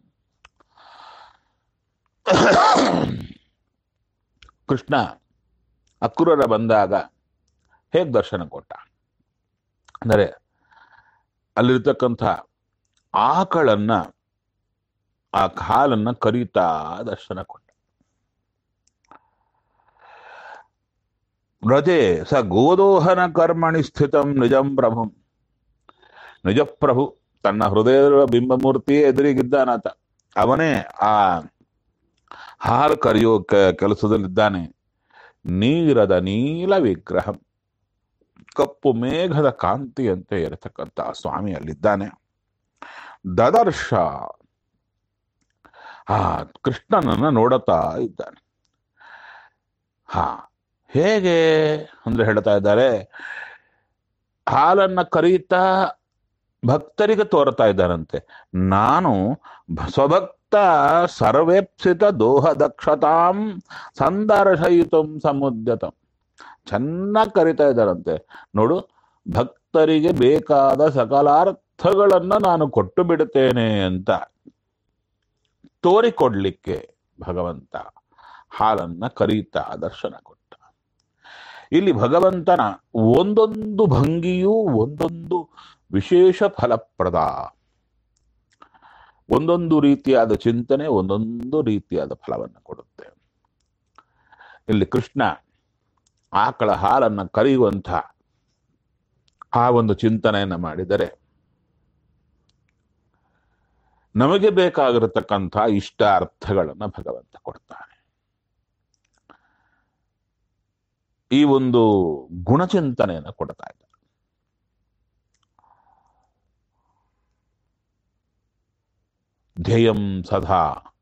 ಕೃಷ್ಣ ಅಕ್ರೂರ ಬಂದಾಗ ಹೇಗೆ ದರ್ಶನ ಕೊಟ್ಟ ಅಂದರೆ ಅಲ್ಲಿರ್ತಕ್ಕಂಥ ಆಕಳನ್ನ ಆ ಕಾಲನ್ನ ಕರೀತಾ ದರ್ಶನ ಕೊಟ್ಟ ವ್ರಜೆ ಸ ಗೋದೋಹನ ಕರ್ಮಣಿ ಸ್ಥಿತಂ ನಿಜಂ ಪ್ರಭುಂ ನಿಜ ಪ್ರಭು ತನ್ನ ಹೃದಯದ ಬಿಂಬಮೂರ್ತಿಯೇ ಎದುರಿಗಿದ್ದಾನಾತ ಅವನೇ ಆ ಹಾಲು ಕರೆಯೋ ಕ- ಕೆಲಸದಲ್ಲಿದ್ದಾನೆ ನೀರದ ನೀಲ ವಿಗ್ರಹ ಕಪ್ಪು ಮೇಘದ ಕಾಂತಿಯಂತೆ ಇರತಕ್ಕಂಥ ಸ್ವಾಮಿ ಅಲ್ಲಿದ್ದಾನೆ ದದರ್ಶ ಆ ಕೃಷ್ಣನನ್ನ ನೋಡುತ್ತಾ ಇದ್ದಾನೆ ಹಾ ಹೇಗೆ ಅಂದ್ರೆ ಹೇಳ್ತಾ ಇದ್ದಾರೆ ಹಾಲನ್ನ ಕರೀತಾ ಭಕ್ತರಿಗೆ ತೋರ್ತಾ ಇದ್ದಾರಂತೆ ನಾನು ಭ- ಸ್ವಭಕ್ತ ಸರ್ವೇಪ್ಸಿತ ದೋಹ ದಕ್ಷತಾಂ ಸಂದರ್ಶಯಿತಂ ಸಮುದ್ಯತಂ ಚೆನ್ನಾಗಿ ಕರಿತಾ ಇದ್ದಾರಂತೆ ನೋಡು ಭಕ್ತರಿಗೆ ಬೇಕಾದ ಸಕಲಾರ್ಥಗಳನ್ನ ನಾನು ಕೊಟ್ಟು ಬಿಡುತ್ತೇನೆ ಅಂತ ತೋರಿಕೊಡ್ಲಿಕ್ಕೆ ಭಗವಂತ ಹಾಲನ್ನ ಕರೀತಾ ದರ್ಶನ ಕೊಟ್ಟ ಇಲ್ಲಿ ಭಗವಂತನ ಒಂದೊಂದು ಭಂಗಿಯೂ ಒಂದೊಂದು ವಿಶೇಷ ಫಲಪ್ರದ ಒಂದೊಂದು ರೀತಿಯಾದ ಚಿಂತನೆ ಒಂದೊಂದು ರೀತಿಯಾದ ಫಲವನ್ನು ಕೊಡುತ್ತೆ ಇಲ್ಲಿ ಕೃಷ್ಣ ಆಕಳ ಹಾಲನ್ನು ಕರೆಯುವಂಥ ಆ ಒಂದು ಚಿಂತನೆಯನ್ನ ಮಾಡಿದರೆ ನಮಗೆ ಬೇಕಾಗಿರತಕ್ಕಂಥ ಇಷ್ಟ ಅರ್ಥಗಳನ್ನ ಭಗವಂತ ಕೊಡ್ತಾನೆ ಈ ಒಂದು ಗುಣಚಿಂತನೆಯನ್ನು ಕೊಡ್ತಾ ಇದ್ದಾರೆ ಧ್ಯೇಯಂ ಸದಾ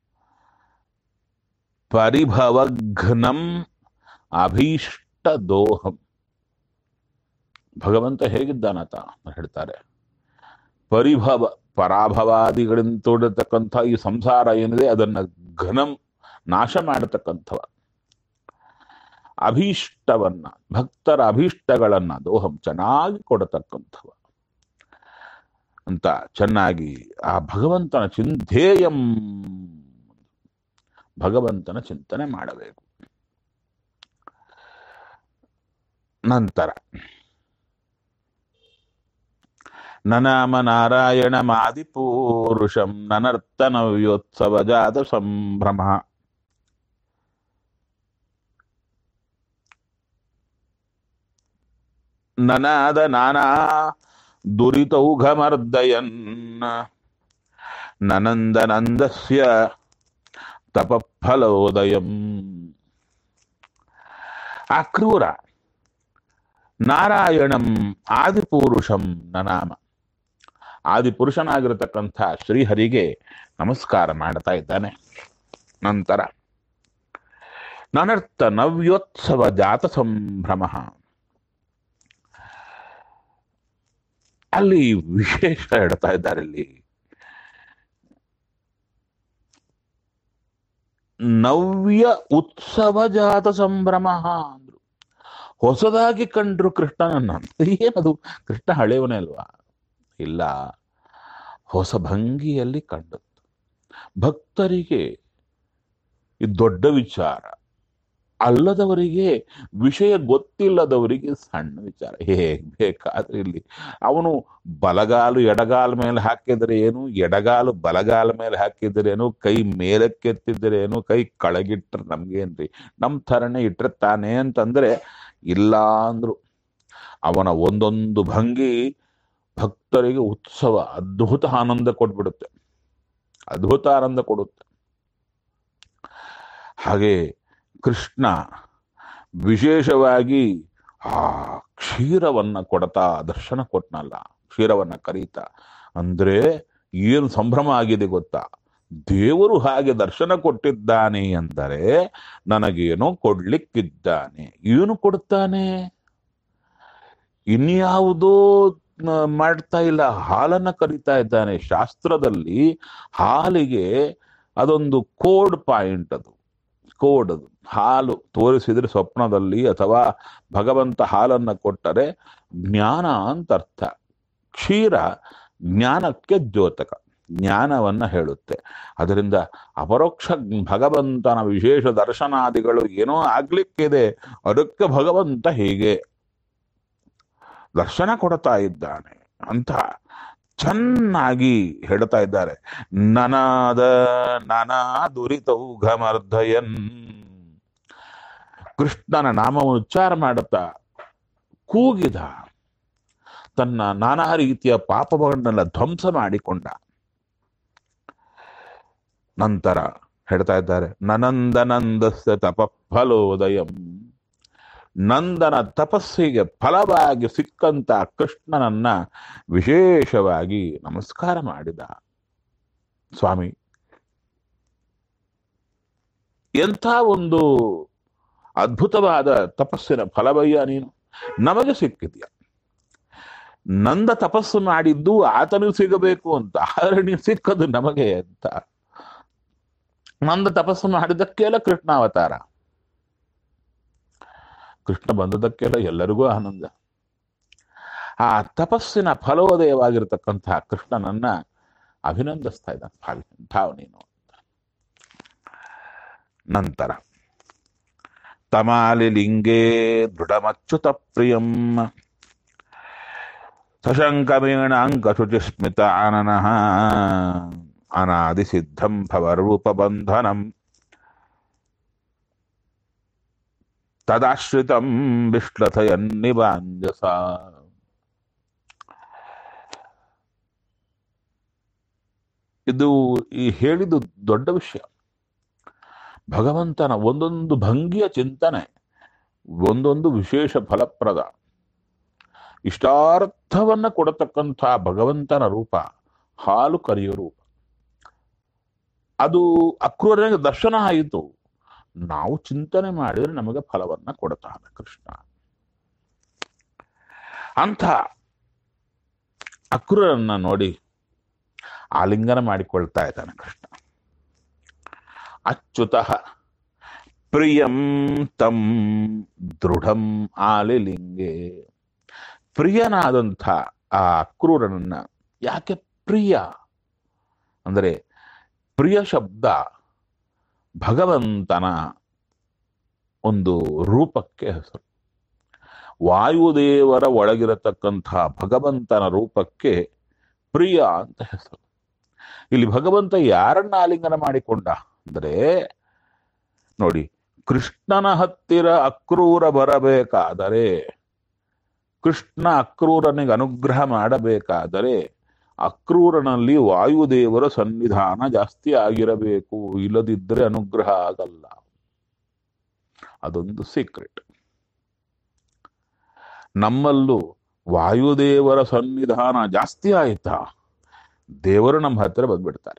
ಪರಿಭವಘ್ನಂ ಅಭೀಷ್ಟ ದೋಹಂ ಭಗವಂತ ಹೇಗಿದ್ದಾನತ ಅಂತ ಹೇಳ್ತಾರೆ ಪರಿಭವ ಪರಾಭವಾದಿಗಳಿಂದ ತೋಡಿರ್ತಕ್ಕಂಥ ಈ ಸಂಸಾರ ಏನಿದೆ ಅದನ್ನ ಘನಂ ನಾಶ ಮಾಡತಕ್ಕಂಥವ ಅಭೀಷ್ಟವನ್ನ ಭಕ್ತರ ಅಭೀಷ್ಟಗಳನ್ನ ದೋಹಂ ಚೆನ್ನಾಗಿ ಕೊಡತಕ್ಕಂಥವ ಅಂತ ಚೆನ್ನಾಗಿ ಆ ಭಗವಂತನ ಚಿಂಧೇಯಂ ಭಗವಂತನ ಚಿಂತನೆ ಮಾಡಬೇಕು ನಂತರ ನನಾಮ ನಾರಾಯಣ ಮಾದಿಪೂರುಷಂ ನನರ್ತನವ್ಯೋತ್ಸವ ಜಾತ ಸಂಭ್ರಮ ನನಾದ ನಾನಾ ದುರಿತೌಘಮರ್ದಯನ್ ನನಂದನಂದಸ್ಯ ತಪಫಲೋದಯಂ ಆ ಕ್ರೂರ ನಾರಾಯಣಂ ಆದಿಪುರುಷಂ ನನಾಮ ಆದಿಪುರುಷನಾಗಿರತಕ್ಕಂಥ ಶ್ರೀಹರಿಗೆ ನಮಸ್ಕಾರ ಮಾಡ್ತಾ ಇದ್ದಾನೆ ನಂತರ ನನರ್ಥ ನವ್ಯೋತ್ಸವ ಜಾತ ಸಂಭ್ರಮ ಅಲ್ಲಿ ವಿಶೇಷ ಹೇಳ್ತಾ ಇದ್ದಾರೆ ಇಲ್ಲಿ ನವ್ಯ ಉತ್ಸವ ಜಾತ ಸಂಭ್ರಮ ಅಂದ್ರು ಹೊಸದಾಗಿ ಕಂಡ್ರು ಕೃಷ್ಣನನ್ನ ಏನದು ಕೃಷ್ಣ ಹಳೆಯವನೇ ಅಲ್ವಾ ಇಲ್ಲ ಹೊಸ ಭಂಗಿಯಲ್ಲಿ ಕಂಡದ್ದು ಭಕ್ತರಿಗೆ ಇದು ದೊಡ್ಡ ವಿಚಾರ ಅಲ್ಲದವರಿಗೆ ವಿಷಯ ಗೊತ್ತಿಲ್ಲದವರಿಗೆ ಸಣ್ಣ ವಿಚಾರ ಹೇಗ್ ಬೇಕಾದ್ರೆ ಇಲ್ಲಿ ಅವನು ಬಲಗಾಲು ಎಡಗಾಲ ಮೇಲೆ ಹಾಕಿದರೆ ಏನು ಎಡಗಾಲು ಬಲಗಾಲ ಮೇಲೆ ಹಾಕಿದರೆ ಏನು ಕೈ ಮೇಲಕ್ಕೆತ್ತಿದರೆ ಏನು ಕೈ ಕೆಳಗಿಟ್ರೆ ನಮ್ಗೇನ್ರಿ ನಮ್ ಥರನೇ ಇಟ್ರೆ ತಾನೇ ಅಂತಂದ್ರೆ ಇಲ್ಲ ಅಂದ್ರು ಅವನ ಒಂದೊಂದು ಭಂಗಿ ಭಕ್ತರಿಗೆ ಉತ್ಸವ ಅದ್ಭುತ ಆನಂದ ಕೊಟ್ಬಿಡುತ್ತೆ ಅದ್ಭುತ ಆನಂದ ಕೊಡುತ್ತೆ ಹಾಗೆ ಕೃಷ್ಣ ವಿಶೇಷವಾಗಿ ಆ ಕ್ಷೀರವನ್ನ ಕೊಡ್ತಾ ದರ್ಶನ ಕೊಟ್ನಲ್ಲ ಕ್ಷೀರವನ್ನ ಕರೀತಾ ಅಂದ್ರೆ ಏನು ಸಂಭ್ರಮ ಆಗಿದೆ ಗೊತ್ತಾ ದೇವರು ಹಾಗೆ ದರ್ಶನ ಕೊಟ್ಟಿದ್ದಾನೆ ಎಂದರೆ ನನಗೇನೋ ಕೊಡ್ಲಿಕ್ಕಿದ್ದಾನೆ ಏನು ಕೊಡ್ತಾನೆ ಇನ್ಯಾವುದೋ ನ- ಮಾಡ್ತಾ ಇಲ್ಲ ಹಾಲನ್ನ ಕರಿತಾ ಇದ್ದಾನೆ ಶಾಸ್ತ್ರದಲ್ಲಿ ಹಾಲಿಗೆ ಅದೊಂದು ಕೋಡ್ ಪಾಯಿಂಟ್ ಅದು ಕೋಡ್ ಅದು ಹಾಲು ತೋರಿಸಿದ್ರೆ ಸ್ವಪ್ನದಲ್ಲಿ ಅಥವಾ ಭಗವಂತ ಹಾಲನ್ನ ಕೊಟ್ಟರೆ ಜ್ಞಾನ ಅಂತ ಅರ್ಥ ಕ್ಷೀರ ಜ್ಞಾನಕ್ಕೆ ದ್ಯೋತಕ ಜ್ಞಾನವನ್ನ ಹೇಳುತ್ತೆ ಅದರಿಂದ ಅಪರೋಕ್ಷ ಭಗವಂತನ ವಿಶೇಷ ದರ್ಶನಾದಿಗಳು ಏನೋ ಆಗ್ಲಿಕ್ಕಿದೆ ಅದಕ್ಕೆ ಭಗವಂತ ಹೀಗೆ ದರ್ಶನ ಕೊಡ್ತಾ ಇದ್ದಾನೆ ಅಂತ ಚೆನ್ನಾಗಿ ಹೇಳ್ತಾ ಇದ್ದಾರೆ ನನಾದ ನನಾ ದುರಿತೌಘಮರ್ಧಯನ್ ಕೃಷ್ಣನ ನಾಮವನ್ನು ಉಚ್ಚಾರ ಮಾಡುತ್ತಾ ಕೂಗಿದ ತನ್ನ ನಾನಾ ರೀತಿಯ ಪಾಪಗಳನ್ನೆಲ್ಲ ಧ್ವಂಸ ಮಾಡಿಕೊಂಡ ನಂತರ ಹೇಳ್ತಾ ಇದ್ದಾರೆ ನನಂದನಂದಸ್ಯ ತಪಫಲೋದಯಂ ನಂದನ ತಪಸ್ಸಿಗೆ ಫಲವಾಗಿ ಸಿಕ್ಕಂತ ಕೃಷ್ಣನನ್ನ ವಿಶೇಷವಾಗಿ ನಮಸ್ಕಾರ ಮಾಡಿದ ಸ್ವಾಮಿ ಎಂಥ ಒಂದು ಅದ್ಭುತವಾದ ತಪಸ್ಸಿನ ಫಲವಯ್ಯ ನೀನು ನಮಗೆ ಸಿಕ್ಕಿದ್ಯಾ ನಂದ ತಪಸ್ಸು ಮಾಡಿದ್ದು ಆತನಿಗೆ ಸಿಗಬೇಕು ಅಂತ ಆದ್ರೆ ನೀನು ಸಿಕ್ಕದು ನಮಗೆ ಅಂತ ನಂದ ತಪಸ್ಸು ಮಾಡಿದ್ದಕ್ಕೆಲ್ಲ ಕೃಷ್ಣ ಅವತಾರ ಕೃಷ್ಣ ಬಂದದಕ್ಕೆಲ್ಲ ಎಲ್ಲರಿಗೂ ಆನಂದ ಆ ತಪಸ್ಸಿನ ಫಲೋದಯವಾಗಿರತಕ್ಕಂತಹ ಕೃಷ್ಣನನ್ನ ಅಭಿನಂದಿಸ್ತಾ ಇದ್ದ ಭಾವಿ ಭಾವ ನೀನು ಅಂತ ನಂತರ ತಮಾಲಿ ಲಿಂಗೇ ದೃಢಮಚ್ಯುತ ಪ್ರಿಯಂ ಸಶಂಕಮೇಣ ಅಂಕಶುಚಿ ಸ್ಮಿತ ಆನನಃ ಅನಾದಿ ಸಿದ್ಧಂ ಭವರೂಪಬಂಧನಂ ತದಾಶ್ರಿತಂ ವಿಶ್ಲಥಯನ್ನಿವಾಂಜಸ ಇದು ಈ ಹೇಳಿದ್ದು ದೊಡ್ಡ ವಿಷಯ ಭಗವಂತನ ಒಂದೊಂದು ಭಂಗಿಯ ಚಿಂತನೆ ಒಂದೊಂದು ವಿಶೇಷ ಫಲಪ್ರದ ಇಷ್ಟಾರ್ಥವನ್ನ ಕೊಡತಕ್ಕಂಥ ಭಗವಂತನ ರೂಪ ಹಾಲು ಕರೆಯೋ ರೂಪ ಅದು ಅಕ್ರೂರನಿಗೆ ದರ್ಶನ ಆಯಿತು ನಾವು ಚಿಂತನೆ ಮಾಡಿದ್ರೆ ನಮಗೆ ಫಲವನ್ನ ಕೊಡ್ತಾನೆ ಕೃಷ್ಣ ಅಂಥ ಅಕ್ರೂರನ್ನ ನೋಡಿ ಆಲಿಂಗನ ಮಾಡಿಕೊಳ್ತಾ ಇದ್ದಾನೆ ಕೃಷ್ಣ ಅಚ್ಯುತ ಪ್ರಿಯಂ ತಂ ದೃಢಂ ಆಲಿಲಿಂಗೆ ಪ್ರಿಯನಾದಂಥ ಆ ಅಕ್ರೂರನನ್ನ ಯಾಕೆ ಪ್ರಿಯ ಅಂದರೆ ಪ್ರಿಯ ಶಬ್ದ ಭಗವಂತನ ಒಂದು ರೂಪಕ್ಕೆ ಹೆಸರು ವಾಯುದೇವರ ಒಳಗಿರತಕ್ಕಂಥ ಭಗವಂತನ ರೂಪಕ್ಕೆ ಪ್ರಿಯ ಅಂತ ಹೆಸರು ಇಲ್ಲಿ ಭಗವಂತ ಯಾರನ್ನ ಆಲಿಂಗನ ಮಾಡಿಕೊಂಡ ಅಂದರೆ ನೋಡಿ ಕೃಷ್ಣನ ಹತ್ತಿರ ಅಕ್ರೂರ ಬರಬೇಕಾದರೆ ಕೃಷ್ಣ ಅಕ್ರೂರನಿಗೆ ಅನುಗ್ರಹ ಮಾಡಬೇಕಾದರೆ ಅಕ್ರೂರನಲ್ಲಿ ವಾಯುದೇವರ ಸನ್ನಿಧಾನ ಜಾಸ್ತಿ ಆಗಿರಬೇಕು ಇಲ್ಲದಿದ್ದರೆ ಅನುಗ್ರಹ ಆಗಲ್ಲ ಅದೊಂದು ಸೀಕ್ರೆಟ್ ನಮ್ಮಲ್ಲೂ ವಾಯುದೇವರ ಸನ್ನಿಧಾನ ಜಾಸ್ತಿ ಆಯ್ತಾ ದೇವರು ನಮ್ಮ ಹತ್ತಿರ ಬಂದ್ಬಿಡ್ತಾರೆ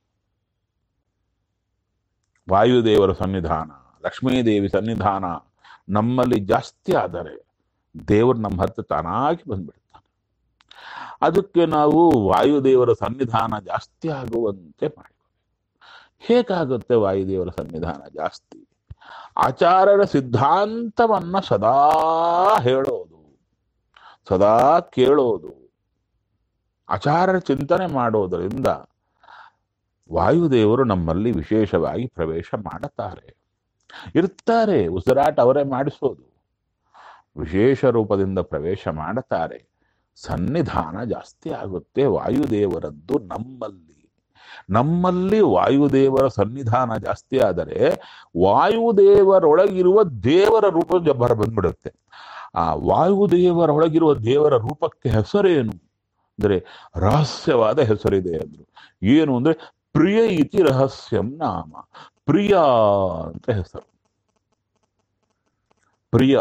ವಾಯುದೇವರ ಸನ್ನಿಧಾನ ಲಕ್ಷ್ಮೀದೇವಿ ಸನ್ನಿಧಾನ ನಮ್ಮಲ್ಲಿ ಜಾಸ್ತಿ ಆದರೆ ದೇವರು ನಮ್ಮ ಹತ್ರ ತಾನಾಗಿ ಬಂದ್ಬಿಡ್ತಾನೆ ಅದಕ್ಕೆ ನಾವು ವಾಯುದೇವರ ಸನ್ನಿಧಾನ ಜಾಸ್ತಿ ಆಗುವಂತೆ ಮಾಡಿ ಹೇಗಾಗುತ್ತೆ ವಾಯುದೇವರ ಸನ್ನಿಧಾನ ಜಾಸ್ತಿ ಆಚಾರ್ಯರ ಸಿದ್ಧಾಂತವನ್ನ ಸದಾ ಹೇಳೋದು ಸದಾ ಕೇಳೋದು ಆಚಾರ್ಯರ ಚಿಂತನೆ ಮಾಡೋದರಿಂದ ವಾಯುದೇವರು ನಮ್ಮಲ್ಲಿ ವಿಶೇಷವಾಗಿ ಪ್ರವೇಶ ಮಾಡುತ್ತಾರೆ ಇರ್ತಾರೆ ಉಸಿರಾಟ ಅವರೇ ಮಾಡಿಸೋದು ವಿಶೇಷ ರೂಪದಿಂದ ಪ್ರವೇಶ ಮಾಡುತ್ತಾರೆ ಸನ್ನಿಧಾನ ಜಾಸ್ತಿ ಆಗುತ್ತೆ ವಾಯುದೇವರದ್ದು ನಮ್ಮಲ್ಲಿ ನಮ್ಮಲ್ಲಿ ವಾಯುದೇವರ ಸನ್ನಿಧಾನ ಜಾಸ್ತಿ ಆದರೆ ವಾಯುದೇವರೊಳಗಿರುವ ದೇವರ ರೂಪ ಜಬ್ಬರ ಬಂದ್ಬಿಡುತ್ತೆ ಆ ವಾಯುದೇವರೊಳಗಿರುವ ದೇವರ ರೂಪಕ್ಕೆ ಹೆಸರೇನು ಅಂದರೆ ರಹಸ್ಯವಾದ ಹೆಸರಿದೆ ಅಂದ್ರು ಏನು ಅಂದ್ರೆ ಪ್ರಿಯ ಇತಿ ರಹಸ್ಯಂ ನಾಮ ಪ್ರಿಯ ಅಂತ ಹೆಸರು ಪ್ರಿಯ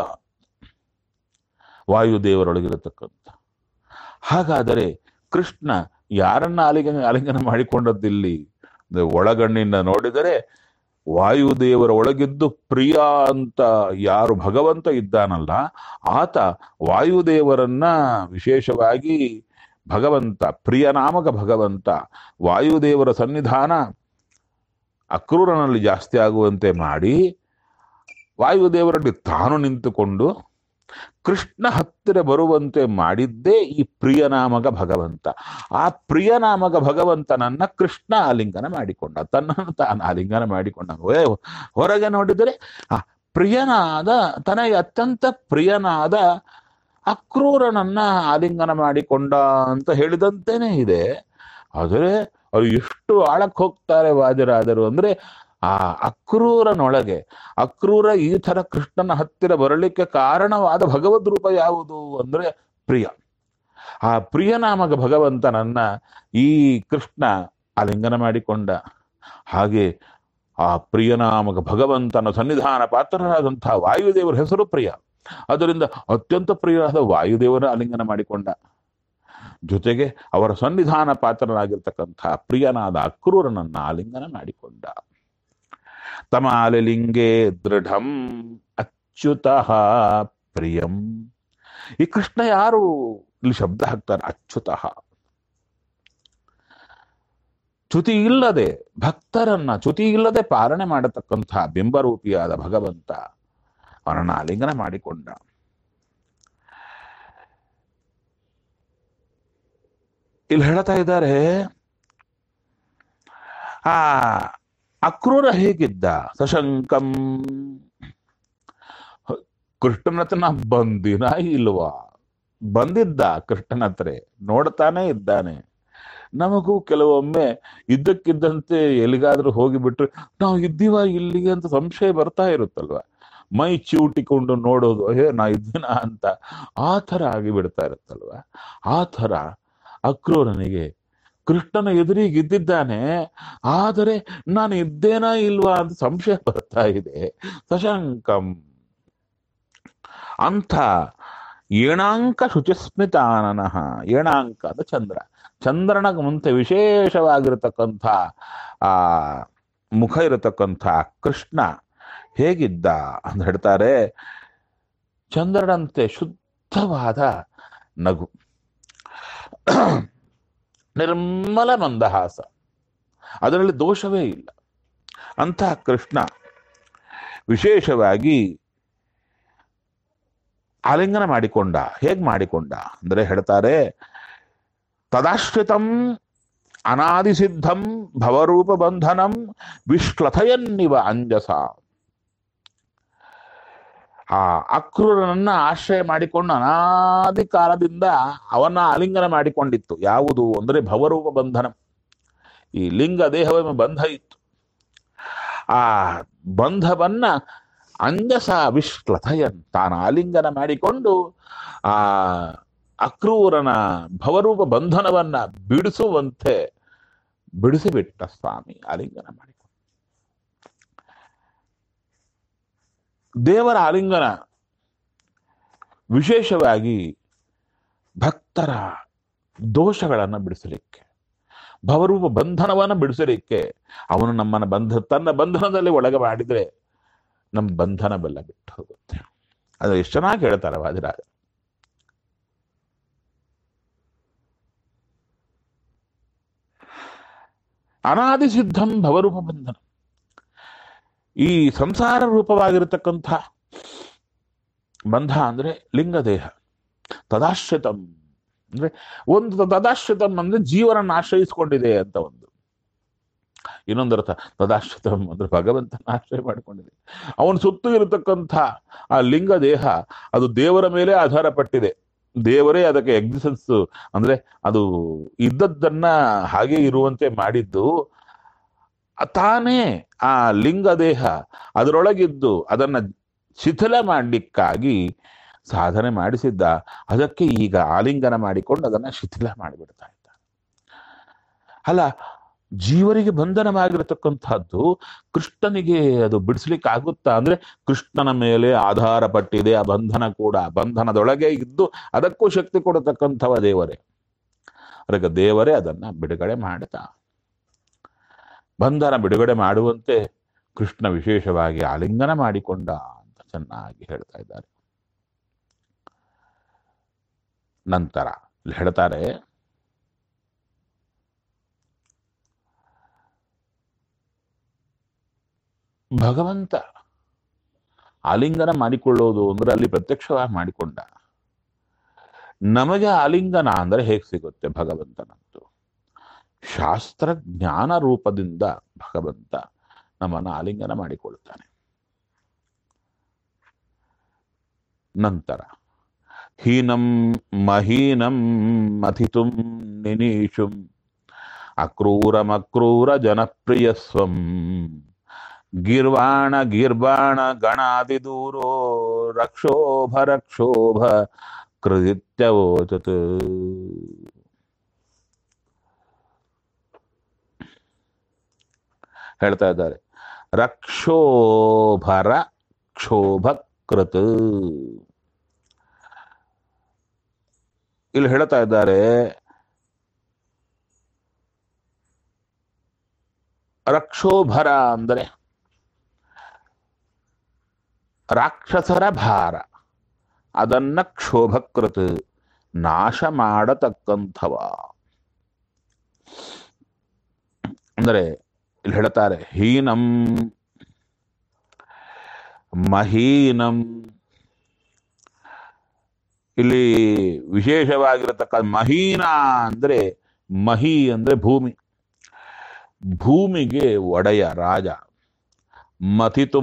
ವಾಯುದೇವರೊಳಗಿರತಕ್ಕಂಥ ಹಾಗಾದರೆ ಕೃಷ್ಣ ಯಾರನ್ನ ಆಲಿಂಗನ ಆಲಿಂಗನ ಮಾಡಿಕೊಂಡದ್ದಿಲ್ಲಿ ಅಂದ್ರೆ ಒಳಗಣ್ಣಿಂದ ನೋಡಿದರೆ ವಾಯುದೇವರ ಒಳಗಿದ್ದು ಪ್ರಿಯ ಅಂತ ಯಾರು ಭಗವಂತ ಇದ್ದಾನಲ್ಲ ಆತ ವಾಯುದೇವರನ್ನ ವಿಶೇಷವಾಗಿ ಭಗವಂತ ಪ್ರಿಯನಾಮಕ ಭಗವಂತ ವಾಯುದೇವರ ಸನ್ನಿಧಾನ ಅಕ್ರೂರನಲ್ಲಿ ಜಾಸ್ತಿ ಆಗುವಂತೆ ಮಾಡಿ ವಾಯುದೇವರಲ್ಲಿ ತಾನು ನಿಂತುಕೊಂಡು ಕೃಷ್ಣ ಹತ್ತಿರ ಬರುವಂತೆ ಮಾಡಿದ್ದೇ ಈ ಪ್ರಿಯನಾಮಕ ಭಗವಂತ ಆ ಪ್ರಿಯನಾಮಕ ಭಗವಂತನನ್ನ ಕೃಷ್ಣ ಆಲಿಂಗನ ಮಾಡಿಕೊಂಡ ತನ್ನನ್ನು ತಾನು ಆಲಿಂಗನ ಮಾಡಿಕೊಂಡ ಏ, ಹೊರಗೆ ನೋಡಿದರೆ ಆ ಪ್ರಿಯನಾದ ತನಗೆ ಅತ್ಯಂತ ಪ್ರಿಯನಾದ ಅಕ್ರೂರನನ್ನ ಆಲಿಂಗನ ಮಾಡಿಕೊಂಡ ಅಂತ ಹೇಳಿದಂತೆನೇ ಇದೆ ಆದರೆ ಅವ್ರು ಎಷ್ಟು ಆಳಕ್ಕೆ ಹೋಗ್ತಾರೆ ವಾಜರಾದರು ಅಂದ್ರೆ ಆ ಅಕ್ರೂರನೊಳಗೆ ಅಕ್ರೂರ ಈ ತರ ಕೃಷ್ಣನ ಹತ್ತಿರ ಬರಲಿಕ್ಕೆ ಕಾರಣವಾದ ಭಗವದ್ ರೂಪ ಯಾವುದು ಅಂದ್ರೆ ಪ್ರಿಯ ಆ ಪ್ರಿಯನಾಮಕ ಭಗವಂತನನ್ನ ಈ ಕೃಷ್ಣ ಆಲಿಂಗನ ಮಾಡಿಕೊಂಡ ಹಾಗೆ ಆ ಪ್ರಿಯನಾಮಕ ಭಗವಂತನ ಸನ್ನಿಧಾನ ಪಾತ್ರರಾದಂತಹ ವಾಯುದೇವರ ಹೆಸರು ಪ್ರಿಯ ಅದರಿಂದ ಅತ್ಯಂತ ಪ್ರಿಯರಾದ ವಾಯುದೇವರ ಆಲಿಂಗನ ಮಾಡಿಕೊಂಡ ಜೊತೆಗೆ ಅವರ ಸನ್ನಿಧಾನ ಪಾತ್ರನಾಗಿರ್ತಕ್ಕಂಥ ಪ್ರಿಯನಾದ ಅಕ್ರೂರನನ್ನ ಆಲಿಂಗನ ಮಾಡಿಕೊಂಡ ತಮಾಲಿಲಿಂಗೆ ದೃಢಂ ಅಚ್ಯುತ ಪ್ರಿಯಂ ಈ ಕೃಷ್ಣ ಯಾರು ಇಲ್ಲಿ ಶಬ್ದ ಹಾಕ್ತಾರೆ ಅಚ್ಯುತ ಚ್ಯುತಿ ಇಲ್ಲದೆ ಭಕ್ತರನ್ನ ಚ್ಯುತಿ ಇಲ್ಲದೆ ಪಾಲನೆ ಮಾಡತಕ್ಕಂಥ ಬಿಂಬರೂಪಿಯಾದ ಭಗವಂತ ಅವನನ್ನ ಆಲಿಂಗನ ಮಾಡಿಕೊಂಡ ಇಲ್ಲಿ ಹೇಳ್ತಾ ಇದ್ದಾರೆ ಆ ಅಕ್ರೂರ ಹೇಗಿದ್ದ ಸಶಂಕಂ ಕೃಷ್ಣನ ಹತ್ರ ನಾ ಬಂದಿನ ಇಲ್ವಾ ಬಂದಿದ್ದ ಕೃಷ್ಣನ ಹತ್ರ ನೋಡ್ತಾನೆ ಇದ್ದಾನೆ ನಮಗೂ ಕೆಲವೊಮ್ಮೆ ಇದ್ದಕ್ಕಿದ್ದಂತೆ ಎಲ್ಲಿಗಾದ್ರೂ ಹೋಗಿಬಿಟ್ರೆ ನಾವು ಇದ್ದೀವ ಇಲ್ಲಿಗೆ ಅಂತ ಸಂಶಯ ಬರ್ತಾ ಇರುತ್ತಲ್ವ ಮೈ ಚಿವುಟಿಕೊಂಡು ನೋಡೋದು ಹೇ ನಾ ಇದ್ದೀನ ಅಂತ ಆ ಥರ ಆಗಿಬಿಡ್ತಾ ಇರುತ್ತಲ್ವ ಆ ಥರ ಅಕ್ರೂರನಿಗೆ ಕೃಷ್ಣನ ಎದುರಿಗೆ ಇದ್ದಿದ್ದಾನೆ ಆದರೆ ನಾನು ಇದ್ದೇನಾ ಇಲ್ವಾ ಅಂತ ಸಂಶಯ ಬರ್ತಾ ಇದೆ ಸಶಂಕಂ ಅಂಥ ಏಣಾಂಕ ಶುಚಿಸ್ಮಿತಾನನಃ ಏಣಾಂಕ ಅದು ಚಂದ್ರ ಚಂದ್ರನ ಮುಂತೆ ವಿಶೇಷವಾಗಿರತಕ್ಕಂಥ ಆ ಮುಖ ಇರತಕ್ಕಂಥ ಕೃಷ್ಣ ಹೇಗಿದ್ದ ಅಂತ ಹೇಳ್ತಾರೆ ಚಂದ್ರನಂತೆ ಶುದ್ಧವಾದ ನಗು ನಿರ್ಮಲ ಮಂದಹಾಸ ಅದರಲ್ಲಿ ದೋಷವೇ ಇಲ್ಲ ಅಂತಹ ಕೃಷ್ಣ ವಿಶೇಷವಾಗಿ ಆಲಿಂಗನ ಮಾಡಿಕೊಂಡ ಹೇಗ್ ಮಾಡಿಕೊಂಡ ಅಂದ್ರೆ ಹೇಳ್ತಾರೆ ತದಾಶ್ರಿತಂ ಅನಾದಿಸಿದ್ಧಂ ಭವರೂಪ ಬಂಧನಂ ವಿಶ್ಲಥಯನ್ನಿವ ಅಂಜಸ ಆ ಅಕ್ರೂರನನ್ನ ಆಶ್ರಯ ಮಾಡಿಕೊಂಡು ಅನಾದಿ ಕಾಲದಿಂದ ಅವನ ಆಲಿಂಗನ ಮಾಡಿಕೊಂಡಿತ್ತು ಯಾವುದು ಅಂದ್ರೆ ಭವರೂಪ ಬಂಧನ ಈ ಲಿಂಗ ದೇಹವೆಂಬ ಬಂಧ ಇತ್ತು ಆ ಬಂಧವನ್ನ ಅಂಜಸ ವಿಶ್ಲಥಯನ್ ತಾನು ಆಲಿಂಗನ ಮಾಡಿಕೊಂಡು ಆ ಅಕ್ರೂರನ ಭವರೂಪ ಬಂಧನವನ್ನ ಬಿಡಿಸುವಂತೆ ಬಿಡಿಸಿಬಿಟ್ಟ ಸ್ವಾಮಿ ಆಲಿಂಗನ ಮಾಡಿಕೊಂಡು ದೇವರ ಆಲಿಂಗನ ವಿಶೇಷವಾಗಿ ಭಕ್ತರ ದೋಷಗಳನ್ನು ಬಿಡಿಸಲಿಕ್ಕೆ ಭವರೂಪ ಬಂಧನವನ್ನು ಬಿಡಿಸಲಿಕ್ಕೆ ಅವನು ನಮ್ಮನ್ನ ಬಂಧ ತನ್ನ ಬಂಧನದಲ್ಲಿ ಒಳಗೆ ಮಾಡಿದ್ರೆ ನಮ್ಮ ಬಂಧನ ಬೆಲ್ಲ ಬಿಟ್ಟು ಹೋಗುತ್ತೆ ಅದು ಎಷ್ಟು ಚೆನ್ನಾಗಿ ಹೇಳ್ತಾರೆ ವಾದಿರಾಜ ಅನಾದಿ ಸಿದ್ಧಂ ಭವರೂಪ ಬಂಧನ ಈ ಸಂಸಾರ ರೂಪವಾಗಿರತಕ್ಕಂಥ ಬಂಧ ಅಂದ್ರೆ ಲಿಂಗದೇಹ ತದಾಶ್ರಿತಂ ಅಂದ್ರೆ ಒಂದು ತದಾಶ್ರಿತಂ ಅಂದ್ರೆ ಜೀವನನ್ನು ಆಶ್ರಯಿಸಿಕೊಂಡಿದೆ ಅಂತ ಒಂದು ಇನ್ನೊಂದರ್ಥ ತದಾಶ್ರಿತಂ ಅಂದ್ರೆ ಭಗವಂತನ ಆಶ್ರಯ ಮಾಡಿಕೊಂಡಿದೆ ಅವನ ಸುತ್ತು ಇರತಕ್ಕಂಥ ಆ ಲಿಂಗ ದೇಹ ಅದು ದೇವರ ಮೇಲೆ ಆಧಾರ ಪಟ್ಟಿದೆ ದೇವರೇ ಅದಕ್ಕೆ ಎಕ್ಸಿಸ್ಟೆನ್ಸ್ ಅಂದ್ರೆ ಅದು ಇದ್ದದ್ದನ್ನ ಹಾಗೆ ಇರುವಂತೆ ಮಾಡಿದ್ದು ತಾನೇ ಆ ಲಿಂಗ ದೇಹ ಅದರೊಳಗಿದ್ದು ಅದನ್ನ ಶಿಥಿಲ ಮಾಡಲಿಕ್ಕಾಗಿ ಸಾಧನೆ ಮಾಡಿಸಿದ್ದ ಅದಕ್ಕೆ ಈಗ ಆಲಿಂಗನ ಮಾಡಿಕೊಂಡು ಅದನ್ನ ಶಿಥಿಲ ಮಾಡಿಬಿಡ್ತಾ ಇದ್ದ ಅಲ್ಲ ಜೀವರಿಗೆ ಬಂಧನವಾಗಿರತಕ್ಕಂಥದ್ದು ಕೃಷ್ಣನಿಗೆ ಅದು ಬಿಡಿಸ್ಲಿಕ್ಕೆ ಆಗುತ್ತಾ ಅಂದ್ರೆ ಕೃಷ್ಣನ ಮೇಲೆ ಆಧಾರ ಪಟ್ಟಿದೆ ಆ ಬಂಧನ ಕೂಡ ಬಂಧನದೊಳಗೆ ಇದ್ದು ಅದಕ್ಕೂ ಶಕ್ತಿ ಕೊಡತಕ್ಕಂಥವ ದೇವರೇ ಅದಕ್ಕೆ ದೇವರೇ ಅದನ್ನ ಬಿಡುಗಡೆ ಮಾಡ್ತಾ ಬಂಧನ ಬಿಡುಗಡೆ ಮಾಡುವಂತೆ ಕೃಷ್ಣ ವಿಶೇಷವಾಗಿ ಆಲಿಂಗನ ಮಾಡಿಕೊಂಡ ಅಂತ ಚೆನ್ನಾಗಿ ಹೇಳ್ತಾ ಇದ್ದಾರೆ ನಂತರ ಇಲ್ಲಿ ಹೇಳ್ತಾರೆ ಭಗವಂತ ಆಲಿಂಗನ ಮಾಡಿಕೊಳ್ಳೋದು ಅಂದ್ರೆ ಅಲ್ಲಿ ಪ್ರತ್ಯಕ್ಷವಾಗಿ ಮಾಡಿಕೊಂಡ ನಮಗೆ ಆಲಿಂಗನ ಅಂದ್ರೆ ಹೇಗೆ ಸಿಗುತ್ತೆ ಭಗವಂತನಂತು ಶಾಸ್ತ್ರ ಜ್ಞಾನ ರೂಪದಿಂದ ಭಗವಂತ ನಮ್ಮನ್ನು ಆಲಿಂಗನ ಮಾಡಿಕೊಳ್ತಾನೆ ನಂತರ ಹೀನಂ ಮಹೀನಂ ಮಥಿತುಂ ನಿನೀಶುಂ ಅಕ್ರೂರಮಕ್ರೂರ ಜನಪ್ರಿಯಸ್ವಂ ಗಿರ್ವಾಣ ಗಿರ್ವಾಣ ಗಣಾದಿದೂರೋ ರಕ್ಷೋಭ ರಕ್ಷೋಭ ಕೃತ್ಯವೋಚತ್ ಹೇಳ್ತಾ ಇದ್ದಾರೆ ರಕ್ಷೋಭರ ಕ್ಷೋಭ ಕೃತ್ ಇಲ್ಲಿ ಹೇಳ್ತಾ ಇದ್ದಾರೆ ರಕ್ಷೋಭರ ಅಂದರೆ ರಾಕ್ಷಸರ ಭಾರ ಅದನ್ನ ಕ್ಷೋಭಕೃತ್ ನಾಶ ಮಾಡತಕ್ಕಂಥವ ಅಂದರೆ ಇಲ್ಲಿ ಹೇಳ್ತಾರೆ ಹೀನಂ ಮಹೀನಂ ಇಲ್ಲಿ ವಿಶೇಷವಾಗಿರತಕ್ಕ ಮಹೀನ ಅಂದ್ರೆ ಮಹಿ ಅಂದ್ರೆ ಭೂಮಿ ಭೂಮಿಗೆ ಒಡೆಯ ರಾಜ ಮಥಿತುಂ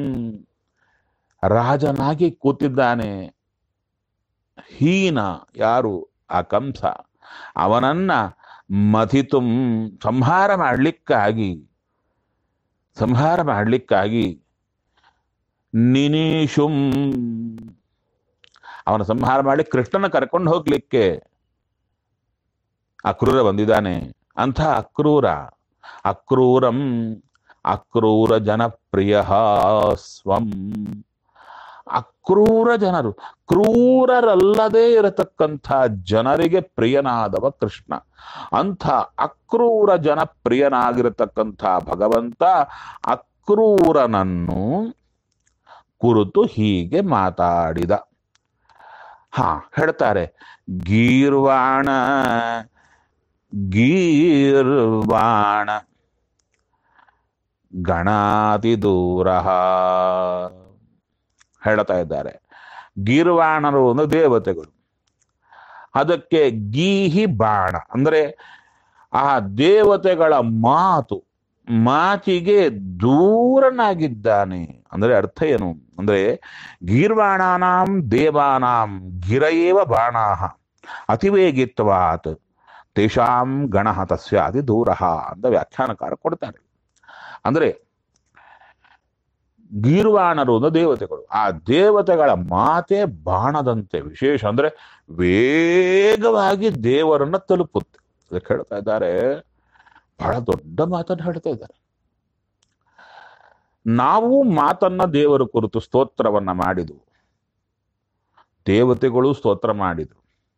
ರಾಜನಾಗಿ ಕೂತಿದ್ದಾನೆ ಹೀನ ಯಾರು ಆ ಕಂಸ ಅವನನ್ನ ಮಥಿತುಂ ಸಂಹಾರ ಮಾಡಲಿಕ್ಕಾಗಿ ಸಂಹಾರ ಮಾಡಲಿಕ್ಕಾಗಿ ನಿನೀಶುಂ ಅವನ ಸಂಹಾರ ಮಾಡಿ ಕೃಷ್ಣನ ಕರ್ಕೊಂಡು ಹೋಗ್ಲಿಕ್ಕೆ ಅಕ್ರೂರ ಬಂದಿದ್ದಾನೆ ಅಂಥ ಅಕ್ರೂರ ಅಕ್ರೂರಂ ಅಕ್ರೂರ ಜನಪ್ರಿಯ ಸ್ವಂ ಅಕ್ರೂರ ಜನರು ಕ್ರೂರರಲ್ಲದೇ ಇರತಕ್ಕಂಥ ಜನರಿಗೆ ಪ್ರಿಯನಾದವ ಕೃಷ್ಣ ಅಂಥ ಅಕ್ರೂರ ಜನಪ್ರಿಯನಾಗಿರತಕ್ಕಂಥ ಭಗವಂತ ಅಕ್ರೂರನನ್ನು ಕುರಿತು ಹೀಗೆ ಮಾತಾಡಿದ ಹಾ ಹೇಳ್ತಾರೆ ಗೀರ್ವಾಣ ಗೀರ್ವಾಣ ಗಣಾತಿ ದೂರ ಹೇಳ್ತಾ ಇದ್ದಾರೆ ಗೀರ್ವಾಣರು ಅಂದ್ರೆ ದೇವತೆಗಳು ಅದಕ್ಕೆ ಗೀಹಿ ಬಾಣ ಅಂದ್ರೆ ಆ ದೇವತೆಗಳ ಮಾತು ಮಾತಿಗೆ ದೂರನಾಗಿದ್ದಾನೆ ಅಂದ್ರೆ ಅರ್ಥ ಏನು ಅಂದ್ರೆ ಗೀರ್ವಾಣಾನಾಂ ದೇವಾನಾಂ ಗಿರಯೇವ ಬಾಣಾಹ ಅತಿವೇಗಿತ್ವಾತ್ ತೇಷಾಂ ಗಣ ತಸ್ಯ ಅತಿ ದೂರ ಅಂತ ವ್ಯಾಖ್ಯಾನಕಾರ ಕೊಡ್ತಾರೆ ಅಂದ್ರೆ ಗೀರ್ವಾಣರು ಅಂದ್ರೆ ದೇವತೆಗಳು ಆ ದೇವತೆಗಳ ಮಾತೆ ಬಾಣದಂತೆ ವಿಶೇಷ ಅಂದ್ರೆ ವೇಗವಾಗಿ ದೇವರನ್ನ ತಲುಪುತ್ತೆ ಅದಕ್ಕೆ ಹೇಳ್ತಾ ಇದ್ದಾರೆ ಬಹಳ ದೊಡ್ಡ ಮಾತನ್ನು ಹೇಳ್ತಾ ಇದ್ದಾರೆ ನಾವು ಮಾತನ್ನ ದೇವರ ಕುರಿತು ಸ್ತೋತ್ರವನ್ನ ಮಾಡಿದ್ವು ದೇವತೆಗಳು ಸ್ತೋತ್ರ ಮಾಡಿದ್ರು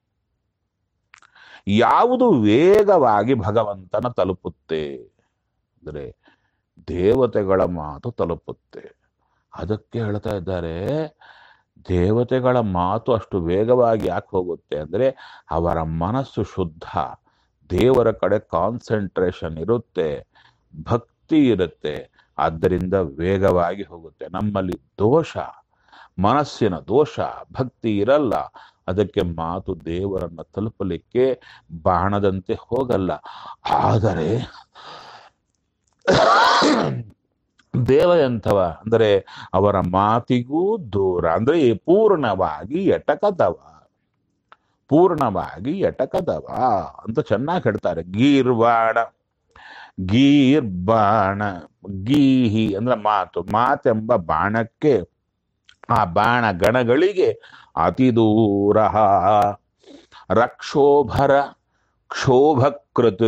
ಯಾವುದು ವೇಗವಾಗಿ ಭಗವಂತನ ತಲುಪುತ್ತೆ ಅಂದ್ರೆ ದೇವತೆಗಳ ಮಾತು ತಲುಪುತ್ತೆ ಅದಕ್ಕೆ ಹೇಳ್ತಾ ಇದ್ದಾರೆ ದೇವತೆಗಳ ಮಾತು ಅಷ್ಟು ವೇಗವಾಗಿ ಯಾಕೆ ಹೋಗುತ್ತೆ ಅಂದ್ರೆ ಅವರ ಮನಸ್ಸು ಶುದ್ಧ ದೇವರ ಕಡೆ ಕಾನ್ಸಂಟ್ರೇಷನ್ ಇರುತ್ತೆ ಭಕ್ತಿ ಇರುತ್ತೆ ಆದ್ದರಿಂದ ವೇಗವಾಗಿ ಹೋಗುತ್ತೆ ನಮ್ಮಲ್ಲಿ ದೋಷ ಮನಸ್ಸಿನ ದೋಷ ಭಕ್ತಿ ಇರಲ್ಲ ಅದಕ್ಕೆ ಮಾತು ದೇವರನ್ನ ತಲುಪಲಿಕ್ಕೆ ಬಾಣದಂತೆ ಹೋಗಲ್ಲ ಆದರೆ ದೇವ ಎಂಥವ ಅಂದರೆ ಅವರ ಮಾತಿಗೂ ದೂರ ಅಂದ್ರೆ ಪೂರ್ಣವಾಗಿ ಎಟಕದವ ಪೂರ್ಣವಾಗಿ ಎಟಕದವ ಅಂತ ಚೆನ್ನಾಗಿ ಹೇಳ್ತಾರೆ ಗೀರ್ವಾಣ ಗೀರ್ಬಾಣ ಗೀಹಿ ಅಂದ್ರೆ ಮಾತು ಮಾತೆಂಬ ಬಾಣಕ್ಕೆ ಆ ಬಾಣ ಗಣಗಳಿಗೆ ಅತಿ ದೂರ ರಕ್ಷೋಭರ ಕ್ಷೋಭಕೃತ್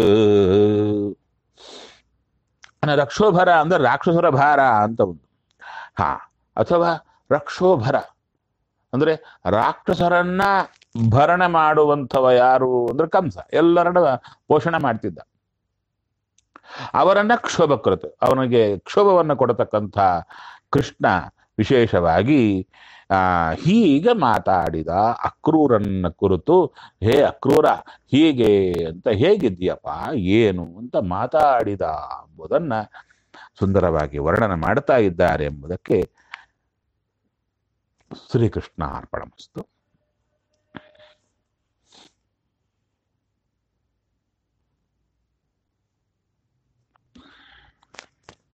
ಅಂದ್ರೆ ರಕ್ಷೋಭರ ಅಂದ್ರೆ ರಾಕ್ಷಸರ ಭಾರ ಅಂತ ಒಂದು ಹಾ ಅಥವಾ ರಕ್ಷೋಭರ ಅಂದ್ರೆ ರಾಕ್ಷಸರನ್ನ ಭರಣ ಮಾಡುವಂಥವ ಯಾರು ಅಂದ್ರೆ ಕಂಸ ಎಲ್ಲರನ್ನ ಪೋಷಣೆ ಮಾಡ್ತಿದ್ದ ಅವರನ್ನ ಕ್ಷೋಭಕೃತ ಅವನಿಗೆ ಕ್ಷೋಭವನ್ನು ಕೊಡತಕ್ಕಂಥ ಕೃಷ್ಣ ವಿಶೇಷವಾಗಿ ಆ ಹೀಗೆ ಮಾತಾಡಿದ ಅಕ್ರೂರನ್ನ ಕುರಿತು ಹೇ ಅಕ್ರೂರ ಹೀಗೆ ಅಂತ ಹೇಗಿದ್ದೀಯಪ್ಪ ಏನು ಅಂತ ಮಾತಾಡಿದ ಎಂಬುದನ್ನ ಸುಂದರವಾಗಿ ವರ್ಣನೆ ಮಾಡ್ತಾ ಇದ್ದಾರೆ ಎಂಬುದಕ್ಕೆ ಶ್ರೀಕೃಷ್ಣ ಅರ್ಪಣಮಸ್ತು